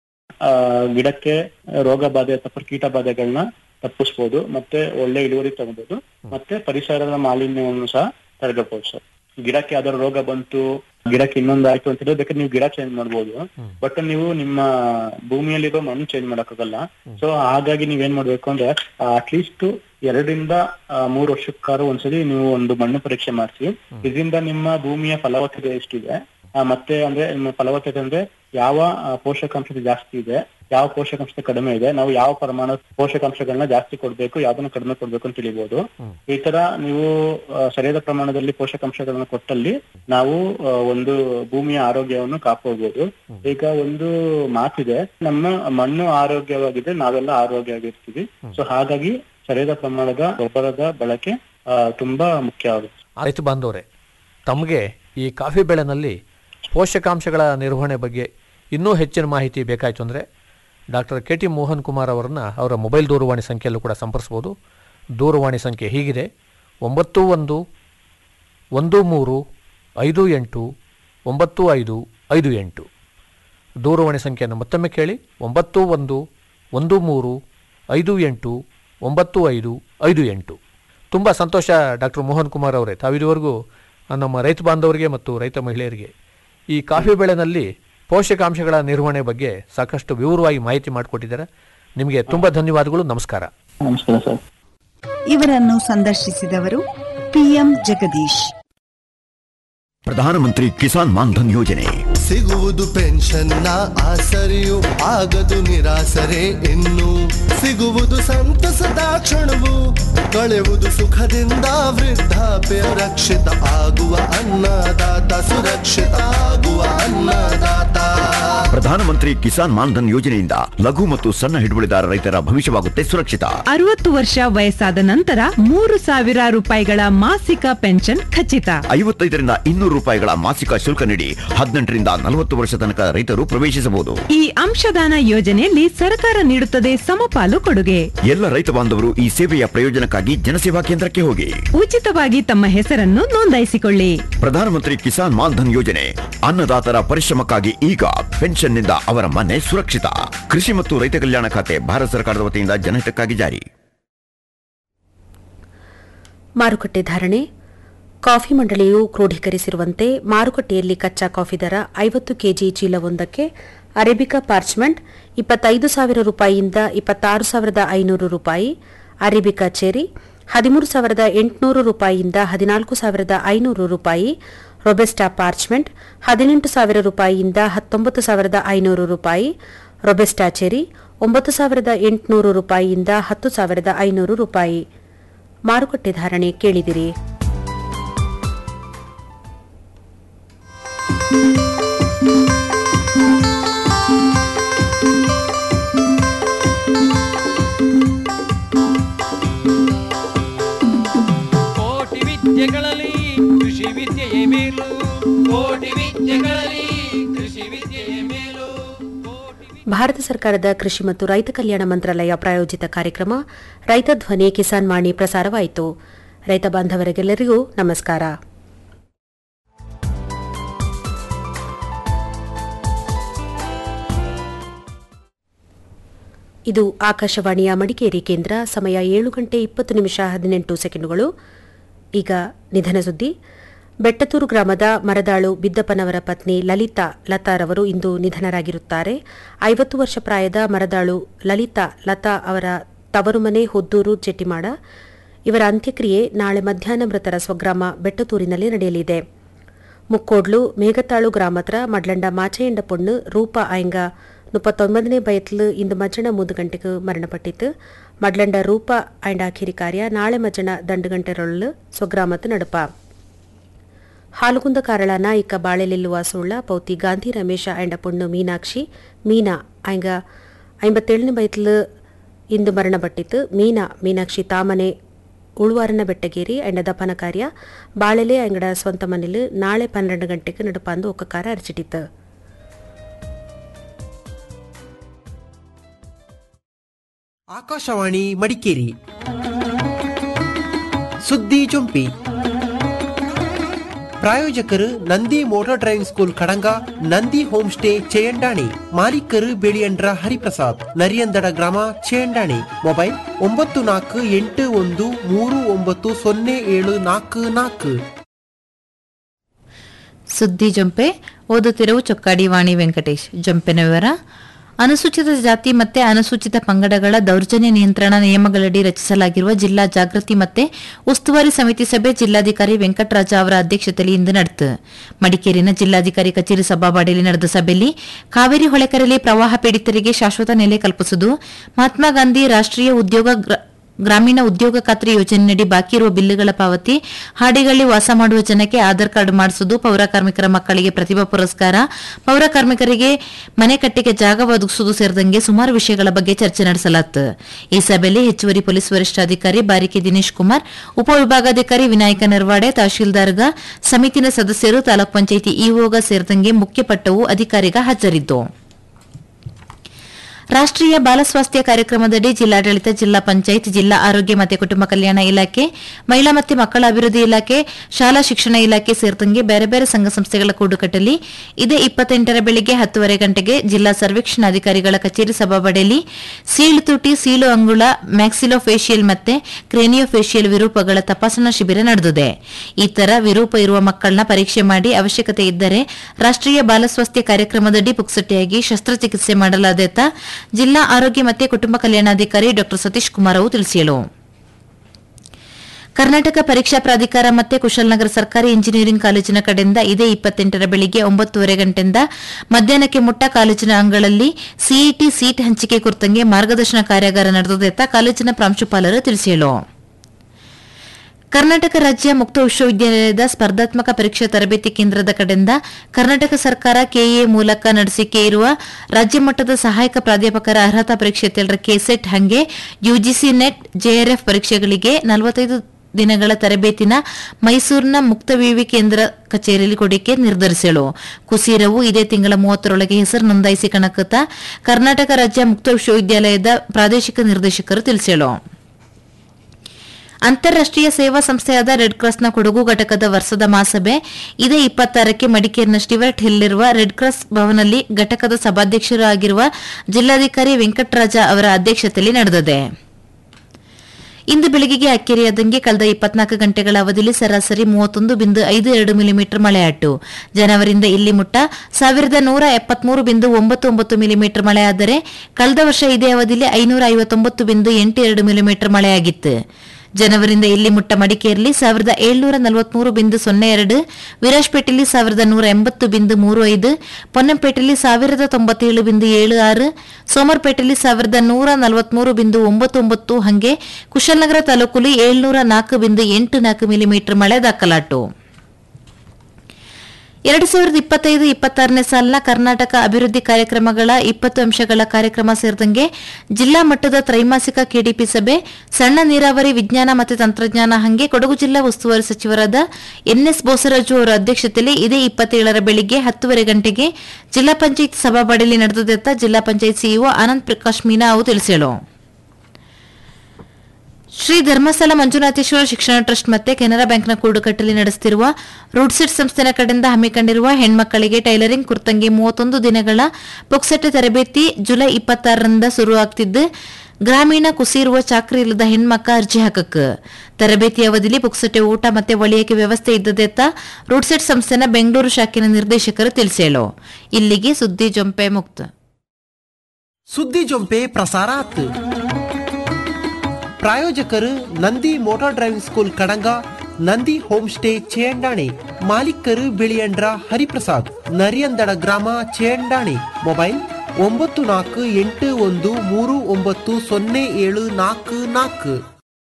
ಆ ಗಿಡಕ್ಕೆ ರೋಗ ಬಾಧೆ ಅಥವಾ ಕೀಟ ಬಾಧೆಗಳನ್ನ ತಪ್ಪಿಸ್ಬೋದು ಮತ್ತೆ ಒಳ್ಳೆ ಇಳುವರಿ ತಗೋಬಹುದು ಮತ್ತೆ ಪರಿಸರದ ಮಾಲಿನ್ಯವನ್ನು ಸಹ ತಡೆಗಟ್ಟಬಹುದು ಸರ್ ಗಿಡಕ್ಕೆ ಯಾವ್ದಾದ್ರು ರೋಗ ಬಂತು ಗಿಡಕ್ಕೆ ಇನ್ನೊಂದು ಆಯ್ತು ಅಂತ ಹೇಳಿದ್ರೆ ಬೇಕಾದ್ರೆ ನೀವು ಗಿಡ ಚೇಂಜ್ ಮಾಡ್ಬೋದು ಬಟ್ ನೀವು ನಿಮ್ಮ ಭೂಮಿಯಲ್ಲಿರೋ ಮಣ್ಣು ಚೇಂಜ್ ಮಾಡಕ್ಕಾಗಲ್ಲ ಸೊ ಹಾಗಾಗಿ ನೀವೇನ್ ಮಾಡ್ಬೇಕು ಅಂದ್ರೆ ಅಟ್ಲೀಸ್ಟ್ ಎರಡರಿಂದ ಆ, ಮೂರು ವರ್ಷಕ್ಕಾರು ಒಂದ್ಸಲಿ ನೀವು ಒಂದು ಮಣ್ಣು ಪರೀಕ್ಷೆ ಮಾಡಿಸಿ ಇದರಿಂದ ನಿಮ್ಮ ಭೂಮಿಯ ಫಲವತ್ತತೆ ಎಷ್ಟಿದೆ ಆ, ಮತ್ತೆ ಅಂದ್ರೆ ನಿಮ್ಮ ಫಲವತ್ತತೆ ಅಂದ್ರೆ ಯಾವ ಆ, ಪೋಷಕಾಂಶತೆ ಜಾಸ್ತಿ ಇದೆ ಯಾವ ಪೋಷಕಾಂಶ ಕಡಿಮೆ ಇದೆ ನಾವು ಯಾವ ಪ್ರಮಾಣ ಪೋಷಕಾಂಶಗಳನ್ನ ಜಾಸ್ತಿ ಕೊಡ್ಬೇಕು ಯಾವ್ದನ್ನ ಕಡಿಮೆ ಕೊಡ್ಬೇಕು ಅಂತ ತಿಳಿಬಹುದು ಈ ತರ ನೀವು ಆ, ಸರಿಯಾದ ಪ್ರಮಾಣದಲ್ಲಿ ಪೋಷಕಾಂಶಗಳನ್ನ ಕೊಟ್ಟಲ್ಲಿ ನಾವು ಆ, ಒಂದು ಭೂಮಿಯ ಆರೋಗ್ಯವನ್ನು ಕಾಪಾಡಬಹುದು ಈಗ ಒಂದು ಮಾತಿದೆ ನಮ್ಮ ಮಣ್ಣು ಆರೋಗ್ಯವಾಗಿದೆ ನಾವೆಲ್ಲ ಆರೋಗ್ಯವಾಗಿರ್ತೀವಿ ಸೊ ಹಾಗಾಗಿ ಸರಿಯಾದ ಪ್ರಮಾಣದ ಗೊಬ್ಬರದ ಬಳಕೆ ಆ, ತುಂಬಾ ಮುಖ್ಯವಾಗುತ್ತೆ ರೈತ ಬಾಂಧವರೇ ತಮಗೆ ಈ ಕಾಫಿ ಬೆಳೆನಲ್ಲಿ ಪೋಷಕಾಂಶಗಳ ನಿರ್ವಹಣೆ ಬಗ್ಗೆ ಇನ್ನೂ ಹೆಚ್ಚಿನ ಮಾಹಿತಿ ಬೇಕಾಯಿತು ಅಂದರೆ doctor K T Mohan Kumar ಅವರನ್ನು ಅವರ ಮೊಬೈಲ್ ದೂರವಾಣಿ ಸಂಖ್ಯೆಯಲ್ಲೂ ಕೂಡ ಸಂಪರ್ಸ್ಬೋದು ದೂರವಾಣಿ ಸಂಖ್ಯೆ ಹೀಗಿದೆ ಒಂಬತ್ತು ಒಂದು ಒಂದು ಮೂರು ಐದು ಎಂಟು ಒಂಬತ್ತು ಐದು ಐದು ಎಂಟು ದೂರವಾಣಿ ಸಂಖ್ಯೆಯನ್ನು ಮತ್ತೊಮ್ಮೆ ಕೇಳಿ ಒಂಬತ್ತು ಒಂದು ಒಂದು ಮೂರು ಐದು ಎಂಟು ಒಂಬತ್ತು ಐದು ಐದು ಎಂಟು ತುಂಬ ಸಂತೋಷ ಡಾಕ್ಟರ್ ಮೋಹನ್ ಕುಮಾರ್ ಅವರೇ ತಾವಿದುವರೆಗೂ ನಮ್ಮ ರೈತ ಬಾಂಧವರಿಗೆ ಮತ್ತು ರೈತ ಮಹಿಳೆಯರಿಗೆ ಈ ಕಾಫಿ ಬೆಳೆನಲ್ಲಿ ಪೋಷಕಾಂಶಗಳ ನಿರ್ವಹಣೆ ಬಗ್ಗೆ ಸಾಕಷ್ಟು ವಿವರವಾಗಿ ಮಾಹಿತಿ ಮಾಡಿಕೊಟ್ಟಿದ್ದಾರೆ ನಿಮಗೆ ತುಂಬ ಧನ್ಯವಾದಗಳು ನಮಸ್ಕಾರ ನಮಸ್ಕಾರ ಸರ್ ಇವರನ್ನು ಸಂದರ್ಶಿಸಿದವರು ಪಿಎಂ ಜಗದೀಶ್ ಪ್ರಧಾನಮಂತ್ರಿ ಕಿಸಾನ್ ಮಾನ್ಧನ್ ಯೋಜನೆ ಸಿಗುವುದು ಪೆನ್ಷನ್ನ ಆಸರೆಯು ಆಗದು ನಿರಾಸರೆ ಇನ್ನು ಸಿಗುವುದು ಸಂತಸದ ಕ್ಷಣವು ಕಳೆಯುವುದು ಸುಖದಿಂದ ವೃದ್ಧಾಪ್ಯ ರಕ್ಷಿತ ಆಗುವ ಅನ್ನದಾತ ಸುರಕ್ಷಿತ ಆಗುವ ಅನ್ನದಾತ ಪ್ರಧಾನಮಂತ್ರಿ ಕಿಸಾನ್ ಮಾನ್ಧನ್ ಯೋಜನೆಯಿಂದ ಲಘು ಮತ್ತು ಸಣ್ಣ ಹಿಡುವಳಿದಾರ ರೈತರ ಭವಿಷ್ಯವಾಗುತ್ತೆ ಸುರಕ್ಷಿತ ಅರವತ್ತು ವರ್ಷ ವಯಸ್ಸಾದ ನಂತರ ಮೂರು ಸಾವಿರ ರೂಪಾಯಿಗಳ ಮಾಸಿಕ ಪೆನ್ಷನ್ ಖಚಿತ ಐವತ್ತೈದರಿಂದ ಇನ್ನೂರು ರೂಪಾಯಿಗಳ ಮಾಸಿಕ ಶುಲ್ಕ ನೀಡಿ ಹದಿನೆಂಟರಿಂದ ನಲವತ್ತು ವರ್ಷ ತನಕ ರೈತರು ಪ್ರವೇಶಿಸಬಹುದು ಈ ಅಂಶದಾನ ಯೋಜನೆಯಲ್ಲಿ ಸರ್ಕಾರ ನೀಡುತ್ತದೆ ಸಮಪಾಲು ಕೊಡುಗೆ ಎಲ್ಲ ರೈತ ಬಾಂಧವರು ಈ ಸೇವೆಯ ಪ್ರಯೋಜನಕ್ಕಾಗಿ ಜನಸೇವಾ ಕೇಂದ್ರಕ್ಕೆ ಹೋಗಿ ಉಚಿತವಾಗಿ ತಮ್ಮ ಹೆಸರನ್ನು ನೋಂದಾಯಿಸಿಕೊಳ್ಳಿ ಪ್ರಧಾನಮಂತ್ರಿ ಕಿಸಾನ್ ಮಾನ್ಧನ್ ಯೋಜನೆ ಅನ್ನದಾತರ ಪರಿಶ್ರಮಕ್ಕಾಗಿ ಈಗ ಪೆನ್ಷನ್ನಿಂದ ಅವರ ಮನೆ ಸುರಕ್ಷಿತ ಕೃಷಿ ಮತ್ತು ರೈತ ಕಲ್ಯಾಣ ಖಾತೆ ಭಾರತ ಸರ್ಕಾರದ ವತಿಯಿಂದ ಜನಹಿತಕ್ಕಾಗಿ ಜಾರಿ ಮಾರುಕಟ್ಟೆ ಧಾರಣೆ ಕಾಫಿ ಮಂಡಳಿಯು ಕ್ರೋಢೀಕರಿಸಿರುವಂತೆ ಮಾರುಕಟ್ಟೆಯಲ್ಲಿ ಕಚ್ಚಾ ಕಾಫಿ ದರ ಐವತ್ತು ಕೆಜಿ ಚೀಲವೊಂದಕ್ಕೆ ಅರೇಬಿಕಾ ಪಾರ್ಚ್ಮೆಂಟ್ ಇಪ್ಪತ್ತೈದು ಸಾವಿರ ರೂಪಾಯಿಯಿಂದ ಇಪ್ಪತ್ತಾರು ಸಾವಿರದ ಐನೂರು ರೂಪಾಯಿ ಅರೇಬಿಕಾ ಚೆರಿ ಹದಿಮೂರು ಸಾವಿರದ ಎಂಟುನೂರು ರೂಪಾಯಿಯಿಂದ ಹದಿನಾಲ್ಕು ಸಾವಿರದ ಐನೂರು ರೂಪಾಯಿ ರೊಬೆಸ್ಟಾ ಪಾರ್ಚ್ಮೆಂಟ್ ಹದಿನೆಂಟು ಸಾವಿರ ರೂಪಾಯಿಯಿಂದ ಹತ್ತೊಂಬತ್ತು ಸಾವಿರದ ಐನೂರು ರೂಪಾಯಿ ರೊಬೆಸ್ಟಾ ಚೆರಿ ಒಂಬತ್ತು ಸಾವಿರದ ಎಂಟುನೂರು ರೂಪಾಯಿಯಿಂದ ಹತ್ತು ಸಾವಿರದ ಐನೂರು ರೂಪಾಯಿ ಮಾರುಕಟ್ಟೆ ಧಾರಣೆ ಕೇಳಿದಿರಿ ಕೋಟಿ ವಿದ್ಯೆಗಳಲ್ಲಿ ಕೃಷಿ ವಿದ್ಯೆಯೇ ಮೇಲು ಕೋಟಿ ವಿದ್ಯೆಗಳಲ್ಲಿ ಕೃಷಿ ವಿದ್ಯೆಯೇ ಮೇಲು ಭಾರತ ಸರ್ಕಾರದ ಕೃಷಿ ಮತ್ತು ರೈತ ಕಲ್ಯಾಣ ಮಂತ್ರಾಲಯ ಪ್ರಾಯೋಜಿತ ಕಾರ್ಯಕ್ರಮ ರೈತ ಧ್ವನಿ ಕಿಸಾನ್ ವಾಣಿ ಪ್ರಸಾರವಾಯಿತು ರೈತ ಬಾಂಧವರಿಗೆಲ್ಲರಿಗೂ ನಮಸ್ಕಾರ ಇದು ಆಕಾಶವಾಣಿಯ ಮಡಿಕೇರಿ ಕೇಂದ್ರ ಸಮಯ ಏಳು ಗಂಟೆ ಇಪ್ಪತ್ತು ನಿಮಿಷ ಹದಿನೆಂಟು ಸೆಕೆಂಡುಗಳು ಈಗ ನಿಧನ ಸುದ್ದಿ ಬೆಟ್ಟತೂರು ಗ್ರಾಮದ ಮರದಾಳು ಬಿದ್ದಪ್ಪನವರ ಪತ್ನಿ ಲಲಿತಾ ಲತಾರವರು ಇಂದು ನಿಧನರಾಗಿರುತ್ತಾರೆ ಐವತ್ತು ವರ್ಷ ಪ್ರಾಯದ ಮರದಾಳು ಲಲಿತಾ ಲತಾ ಅವರ ತವರು ಮನೆ ಹೊದ್ದೂರು ಚೆಟ್ಟಿಮಾಡ ಇವರ ಅಂತ್ಯಕ್ರಿಯೆ ನಾಳೆ ಮಧ್ಯಾಹ್ನ ಮೃತರ ಸ್ವಗ್ರಾಮ ಬೆಟ್ಟತೂರಿನಲ್ಲಿ ನಡೆಯಲಿದೆ ಮುಕ್ಕೋಡ್ಲು ಮೇಘತಾಳು ಗ್ರಾಮತ್ರ ಮಡ್ಲಂಡ ಮಾಚೆಯಂಡ ಪೊಣ್ಣು ರೂಪ ಆಯಂಗ ಮುಪ್ಪತ್ತೊಂಬದನೇ ಬಯತ್ಲು ಇಂದು ಮಜ್ಜನ ಮೂದು ಗಂಟೆಗೆ ಮರಣಪಟ್ಟಿತ್ತು ಮಡ್ಲಂಡ ರೂಪ ಆಯ್ಡ ಅಖಿರಿ ಕಾರ್ಯ ನಾಳೆ ಮಜ್ಜನ ದಂಡು ಗಂಟೆರೊಳ್ಳು ಸ್ವಗ್ರಾಮತ್ ನಡುಪ ಹಾಲುಗುಂದ ಕಾರಳನ ಇಕ್ಕ ಬಾಳೆಲಿಲ್ಲುವ ಸುಳ್ಳ ಪೌತಿ ಗಾಂಧಿ ರಮೇಶ ಆಯ್ಡ ಪೊಣ್ಣು ಮೀನಾಕ್ಷಿ ಮೀನಾ ಆಯ್ಗ ಐಂಬತ್ತೇಳನೇ ಬಯತ್ಲು ಇಂದು ಮರಣಪಟ್ಟಿತ್ತು ಮೀನಾ ಮೀನಾಕ್ಷಿ ತಾಮನೆ ಉಳುವಾರನ ಬೆಟ್ಟಗೇರಿ ಅಂಡ ದಪನ ಕಾರ್ಯ ಬಾಳೆಲೆ ಅಂಗಡ ಸ್ವಂತ ಮನೇಲಿ ನಾಳೆ ಪನ್ನೆರಡು ಗಂಟೆಗೆ ನಡುಪಂದು ಒಕ್ಕಕಾರ ಅರಚಿಟ್ಟಿತ್ತು ಆಕಾಶವಾಣಿ ಮಡಿಕೇರಿ ಸುದ್ದಿ ಜೊಂಪಿ ಪ್ರಾಯೋಜಕರು Nandi motor driving school Kadanga Nandi home stay Cheyandane ಮಾಲೀಕರು ಬೆಳಿಯಂಡ್ರ ಹರಿಪ್ರಸಾದ್ ನರಿಯಂದಡ ಗ್ರಾಮ ಚೇಯಂಡಾಣಿ ಮೊಬೈಲ್ ಒಂಬತ್ತು ನಾಲ್ಕು ಎಂಟು ಒಂದು ಮೂರು ಒಂಬತ್ತು ಸೊನ್ನೆ ಏಳು ನಾಲ್ಕು ನಾಲ್ಕು ಸುದ್ದಿ ಜಂಪೆ ಓದುತ್ತಿರುವ ಚೊಕ್ಕಾಡಿ ವಾಣಿ ವೆಂಕಟೇಶ್ ಜಂಪೆನ ವಿವರ ಅನುಸೂಚಿತ ಜಾತಿ ಮತ್ತೆ ಅನುಸೂಚಿತ ಪಂಗಡಗಳ ದೌರ್ಜನ್ಯ ನಿಯಂತ್ರಣ ನಿಯಮಗಳಡಿ ರಚಿಸಲಾಗಿರುವ ಜಿಲ್ಲಾ ಜಾಗೃತಿ ಮತ್ತೆ ಉಸ್ತುವಾರಿ ಸಮಿತಿ ಸಭೆ ಜಿಲ್ಲಾಧಿಕಾರಿ ವೆಂಕಟರಾಜ ಅವರ ಅಧ್ಯಕ್ಷತೆಯಲ್ಲಿ ಇಂದು ನಡೆಯಿತು ಮಡಿಕೇರಿನ ಜಿಲ್ಲಾಧಿಕಾರಿ ಕಚೇರಿ ಸಭಾವಾಡಿಯಲ್ಲಿ ನಡೆದ ಸಭೆಯಲ್ಲಿ ಕಾವೇರಿ ಹೊಳೆಕರೆಯಲ್ಲಿ ಪ್ರವಾಹ ಪೀಡಿತರಿಗೆ ಶಾಶ್ವತ ನೆಲೆ ಕಲ್ಪಿಸುವುದು ಮಹಾತ್ಮ ಗಾಂಧಿ ರಾಷ್ಟ್ರೀಯ ಉದ್ಯೋಗ ಗ್ರ- ಗ್ರಾಮೀಣ ಉದ್ಯೋಗ ಖಾತ್ರಿ ಯೋಜನೆಯಡಿ ಬಾಕಿ ಇರುವ ಬಿಲ್ಲುಗಳ ಪಾವತಿ ಹಾಡಿಗಳಲ್ಲಿ ವಾಸ ಮಾಡುವ ಜನಕ್ಕೆ ಆಧಾರ್ ಕಾರ್ಡ್ ಮಾಡಿಸುವುದು ಪೌರ ಕಾರ್ಮಿಕರ ಮಕ್ಕಳಿಗೆ ಪ್ರತಿಭಾ ಪುರಸ್ಕಾರ ಪೌರ ಕಾರ್ಮಿಕರಿಗೆ ಮನೆ ಕಟ್ಟಿಗೆ ಜಾಗ ಒದಗಿಸುವುದು ಸೇರಿದಂಗೆ ಸುಮಾರು ವಿಷಯಗಳ ಬಗ್ಗೆ ಚರ್ಚೆ ನಡೆಸಲಾಯಿತು ಈ ಸಭೆಯಲ್ಲಿ ಹೆಚ್ಚುವರಿ ಪೊಲೀಸ್ ವರಿಷ್ಠಾಧಿಕಾರಿ ಬಾರಿಕೆ ದಿನೇಶ್ ಕುಮಾರ್ ಉಪವಿಭಾಗಾಧಿಕಾರಿ ವಿನಾಯಕ ನರ್ವಾಡೆ ತಹಶೀಲ್ದಾರ್ಗ ಸಮಿತಿನ ಸದಸ್ಯರು ತಾಲೂಕ್ ಪಂಚಾಯಿತಿ ಇಒಗ ಸೇರಿದಂಗೆ ಮುಖ್ಯ ಪಟ್ಟವು ಅಧಿಕಾರಿಗ ಹಾಜರಿದ್ದು ರಾಷ್ಟ್ರೀಯ ಬಾಲ ಸ್ವಾಸ್ಥ್ಯ ಕಾರ್ಯಕ್ರಮದಡಿ ಜಿಲ್ಲಾಡಳಿತ ಜಿಲ್ಲಾ ಪಂಚಾಯತ್ ಜಿಲ್ಲಾ ಆರೋಗ್ಯ ಮತ್ತು ಕುಟುಂಬ ಕಲ್ಯಾಣ ಇಲಾಖೆ ಮಹಿಳಾ ಮತ್ತು ಮಕ್ಕಳ ಅಭಿವೃದ್ಧಿ ಇಲಾಖೆ ಶಾಲಾ ಶಿಕ್ಷಣ ಇಲಾಖೆ ಸೇರಿದಂಗೆ ಬೇರೆ ಬೇರೆ ಸಂಘ ಸಂಸ್ಥೆಗಳ ಕೂಡುಕಟ್ಟಲ್ಲಿ ಇದೇ ಇಪ್ಪತ್ತೆಂಟರ ಬೆಳಿಗ್ಗೆ ಹತ್ತುವರೆ ಗಂಟೆಗೆ ಜಿಲ್ಲಾ ಸರ್ವೇಕ್ಷಣಾಧಿಕಾರಿಗಳ ಕಚೇರಿ ಸಭಾಪಡೆಯಲ್ಲಿ ಸೀಳು ತುಟಿ ಸೀಳು ಅಂಗುಳ ಮ್ಯಾಕ್ಸಿಲೋಫೇಶಿಯಲ್ ಮತ್ತೆ ಕ್ರೇನಿಯೋಫೇಶಿಯಲ್ ವಿರೂಪಗಳ ತಪಾಸಣಾ ಶಿಬಿರ ನಡೆದಿದೆ ಈ ತರ ವಿರೂಪ ಇರುವ ಮಕ್ಕಳನ್ನ ಪರೀಕ್ಷೆ ಮಾಡಿ ಅವಶ್ಯಕತೆ ಇದ್ದರೆ ರಾಷ್ಟ್ರೀಯ ಬಾಲ ಸ್ವಾಸ್ಥ್ಯ ಕಾರ್ಯಕ್ರಮದಡಿ ಪುಕ್ಸಟ್ಟೆಯಾಗಿ ಶಸ್ತ್ರಚಿಕಿತ್ಸೆ ಮಾಡಲಾದೆತ್ತ ಜಿಲ್ಲಾ ಆರೋಗ್ಯ ಮತ್ತು ಕುಟುಂಬ ಕಲ್ಯಾಣಾಧಿಕಾರಿ ಡಾ ಸತೀಶ್ ಕುಮಾರ್ ಅವರು ತಿಳಿಸಿದರು ಕರ್ನಾಟಕ ಪರೀಕ್ಷಾ ಪ್ರಾಧಿಕಾರ ಮತ್ತೆ ಕುಶಲನಗರ ಸರ್ಕಾರಿ ಇಂಜಿನಿಯರಿಂಗ್ ಕಾಲೇಜಿನ ಕಡೆಯಿಂದ ಇದೇ ಇಪ್ಪತ್ತೆಂಟರ ಬೆಳಿಗ್ಗೆ ಒಂಬತ್ತುವರೆ ಗಂಟೆಯಿಂದ ಮಧ್ಯಾಹ್ನಕ್ಕೆ ಮುಟ್ಟ ಕಾಲೇಜಿನ ಅಂಗಳಲ್ಲಿ ಸಿಇಟಿ ಸೀಟ್ ಹಂಚಿಕೆ ಕುರಿತಂಗೆ ಮಾರ್ಗದರ್ಶನ ಕಾರ್ಯಾಗಾರ ನಡೆದದೆತ್ತ ಕಾಲೇಜಿನ ಪ್ರಾಂಶುಪಾಲರು ತಿಳಿಸಿದರು ಕರ್ನಾಟಕ ರಾಜ್ಯ ಮುಕ್ತ ವಿಶ್ವವಿದ್ಯಾಲಯದ ಸ್ಪರ್ಧಾತ್ಮಕ ಪರೀಕ್ಷಾ ತರಬೇತಿ ಕೇಂದ್ರದ ಕಡೆಯಿಂದ ಕರ್ನಾಟಕ ಸರ್ಕಾರ ಕೆಎ ಮೂಲಕ ನಡೆಸಿಕೆ ಇರುವ ರಾಜ್ಯ ಮಟ್ಟದ ಸಹಾಯಕ ಪ್ರಾಧ್ಯಾಪಕರ ಅರ್ಹತಾ ಪರೀಕ್ಷೆ ತೆರಳ ಕೆಸೆಟ್ ಹಂಗೆ ಯುಜಿಸಿ ನೆಟ್ ಜೆಆರ್ಎಫ್ ಪರೀಕ್ಷೆಗಳಿಗೆ ನಲವತ್ತೈದು ದಿನಗಳ ತರಬೇತಿನ ಮೈಸೂರಿನ ಮುಕ್ತ ವಿವಿ ಕೇಂದ್ರ ಕಚೇರಿಯಲ್ಲಿ ಕೊಡಿಕೆ ನಿರ್ಧರಿಸಲು ಕುಸೀರವು ಇದೇ ತಿಂಗಳ ಮೂವತ್ತರೊಳಗೆ ಹೆಸರು ನೋಂದಾಯಿಸಿ ಕಣಕುತ್ತ ಕರ್ನಾಟಕ ರಾಜ್ಯ ಮುಕ್ತ ವಿಶ್ವವಿದ್ಯಾಲಯದ ಪ್ರಾದೇಶಿಕ ನಿರ್ದೇಶಕರು ತಿಳಿಸಲು ಅಂತಾರಾಷ್ಟ್ರೀಯ ಸೇವಾ ಸಂಸ್ಥೆಯಾದ ರೆಡ್ ಕ್ರಾಸ್ನ ಕೊಡಗು ಘಟಕದ ವರ್ಷದ ಮಹಾಸಭೆ ಇದೇ ಇಪ್ಪತ್ತಾರಕ್ಕೆ ಮಡಿಕೇರಿನ ಸ್ಟಿವರ್ಟ್ ಹಿಲ್ಲಿರುವ ರೆಡ್ ಕ್ರಾಸ್ ಭವನಲ್ಲಿ ಘಟಕದ ಸಭಾಧ್ಯಕ್ಷರು ಆಗಿರುವ ಜಿಲ್ಲಾಧಿಕಾರಿ ವೆಂಕಟರಾಜ ಅವರ ಅಧ್ಯಕ್ಷತೆಯಲ್ಲಿ ನಡೆದಿದೆ ಇಂದು ಬೆಳಗ್ಗೆಗೆ ಅಕ್ಕೇರಿಯಾದಂಗೆ ಕಳೆದ ಇಪ್ಪತ್ನಾಲ್ಕು ಗಂಟೆಗಳ ಅವಧಿಯಲ್ಲಿ ಸರಾಸರಿ ಮೂವತ್ತೊಂದು ಬಿಂದು ಐದು ಎರಡು ಮಿಲಿಮೀಟರ್ ಮಳೆಯಾಟ್ಟು ಜನವರಿಂದ ಇಲ್ಲಿ ಮುಟ್ಟ ಸಾವಿರದ ನೂರ ಎಪ್ಪತ್ಮೂರು ಬಿಂದು ಒಂಬತ್ತು ಒಂಬತ್ತು ಮಿಲಿಮೀಟರ್ ಮಳೆಯಾದರೆ ಕಳೆದ ವರ್ಷ ಇದೇ ಅವಧಿಯಲ್ಲಿ ಐನೂರ ಐವತ್ತೊಂಬತ್ತು ಬಿಂದು ಎಂಟು ಎರಡು ಮಿಲಿಮೀಟರ್ ಮಳೆಯಾಗಿತ್ತು ಜನವರಿಂದ ಇಲ್ಲಿ ಮುಟ್ಟ ಮಡಿಕೇರಿಯಲ್ಲಿ ಸಾವಿರದ ಏಳ್ನೂರ ನಲವತ್ಮೂರು ಬಿಂದು ಸೊನ್ನೆ ಎರಡು ವಿರಾಜ್ಪೇಟೆಯಲ್ಲಿ ಸಾವಿರದ ನೂರ ಎಂಬತ್ತು ಬಿಂದು ಮೂರು ಐದು ಪೊನ್ನಂಪೇಟೆಯಲ್ಲಿ ಸಾವಿರದ ತೊಂಬತ್ತೇಳು ಬಿಂದು ಏಳು ಆರು ಸೋಮರ್ಪೇಟೆಯಲ್ಲಿ ಸಾವಿರದ ನೂರ ನಲವತ್ಮೂರು ಬಿಂದು ಒಂಬತ್ತು ಒಂಬತ್ತು ಹಂಗೆ ಕುಶಾಲನಗರ ತಾಲೂಕಲ್ಲಿ ಏಳ್ನೂರ ನಾಲ್ಕು ಬಿಂದು ಎಂಟು ನಾಲ್ಕು ಮಿಲಿಮೀಟರ್ ಮಳೆ ದಾಖಲಾಟು ಎರಡು ಸಾವಿರದ ಇಪ್ಪತ್ತೈದು ಇಪ್ಪತ್ತಾರನೇ ಸಾಲಿನ ಕರ್ನಾಟಕ ಅಭಿವೃದ್ಧಿ ಕಾರ್ಯಕ್ರಮಗಳ ಇಪ್ಪತ್ತು ಅಂಶಗಳ ಕಾರ್ಯಕ್ರಮ ಸೇರಿದಂಗೆ ಜಿಲ್ಲಾ ಮಟ್ಟದ ತ್ರೈಮಾಸಿಕ ಕೆಡಿಪಿ ಸಭೆ ಸಣ್ಣ ನೀರಾವರಿ ವಿಜ್ಞಾನ ಮತ್ತು ತಂತ್ರಜ್ಞಾನ ಹಂಗೆ ಕೊಡಗು ಜಿಲ್ಲಾ ಉಸ್ತುವಾರಿ ಸಚಿವರಾದ ಎನ್ಎಸ್ ಬೋಸರಾಜು ಅವರ ಅಧ್ಯಕ್ಷತೆಯಲ್ಲಿ ಇದೇ ಇಪ್ಪತ್ತೇಳರ ಬೆಳಿಗ್ಗೆ ಹತ್ತುವರೆ ಗಂಟೆಗೆ ಜಿಲ್ಲಾ ಪಂಚಾಯತ್ ಸಭಾಬಡಿಯಲ್ಲಿ ನಡೆದದೆತ್ತ ಜಿಲ್ಲಾ ಪಂಚಾಯತ್ ಸಿಇಒ ಆನಂದ್ ಪ್ರಕಾಶ್ ಮೀನಾ ಅವು ತಿಳಿಸಿದರು ಶ್ರೀ ಧರ್ಮಸ್ಥಳ ಮಂಜುನಾಥೇಶ್ವರ ಶಿಕ್ಷಣ ಟ್ರಸ್ಟ್ ಮತ್ತೆ ಕೆನರಾ ಬ್ಯಾಂಕ್ನ ಕೂಡುಕಟ್ಟಲ್ಲಿ ನಡೆಸುತ್ತಿರುವ ರೂಡ್ಸೆಟ್ ಸಂಸ್ಥೆನ ಕಡೆಯಿಂದ ಹಮ್ಮಿಕೊಂಡಿರುವ ಹೆಣ್ಮಕ್ಕಳಿಗೆ ಟೈಲರಿಂಗ್ ಕುರ್ತಂಗಿ ಮೂವತ್ತೊಂದು ದಿನಗಳ ಪುಕ್ಸಟ್ಟೆ ತರಬೇತಿ ಜುಲೈ ಇಪ್ಪತ್ತಾರರಿಂದ ಶುರುವಾಗ್ತಿದ್ದು ಗ್ರಾಮೀಣ ಕುಸಿರುವ ಚಾಕ್ರಿ ಇಲ್ಲದ ಹೆಣ್ಮಕ್ಕ ಅರ್ಜಿ ಹಾಕಕ್ ತರಬೇತಿ ಅವಧಿಯಲ್ಲಿ ಪುಕ್ಸಟ್ಟೆ ಊಟ ಮತ್ತೆ ಒಳಿಯಕ್ಕೆ ವ್ಯವಸ್ಥೆ ಇದ್ದದೆತ್ತ ರೂಡ್ಸೆಟ್ ಸಂಸ್ಥೆನ ಬೆಂಗಳೂರು ಶಾಖೆನ ನಿರ್ದೇಶಕರು ತಿಳಿಸೇಳು ಇಲ್ಲಿಗೆ ಸುದ್ದಿ ಜೊಂಪೆ ಮುಕ್ತ ಸುದ್ದಿ ಜೊಂಪೆ ಪ್ರಸಾರ ಆತು ಪ್ರಾಯೋಜಕರು Nandi motor driving school Kadanga Nandi home stay Chendani ಮಾಲೀಕರು ಬಿಳಿಯಂಡ್ರ ಹರಿಪ್ರಸಾದ್ ನರಿಯಂದಡ ಗ್ರಾಮ ಚೇಂಡಾಣಿ ಮೊಬೈಲ್ ಒಂಬತ್ತು ನಾಲ್ಕು ಎಂಟು ಒಂದು ಮೂರು ಒಂಬತ್ತು ಸೊನ್ನೆ ಏಳು ನಾಲ್ಕು ನಾಲ್ಕು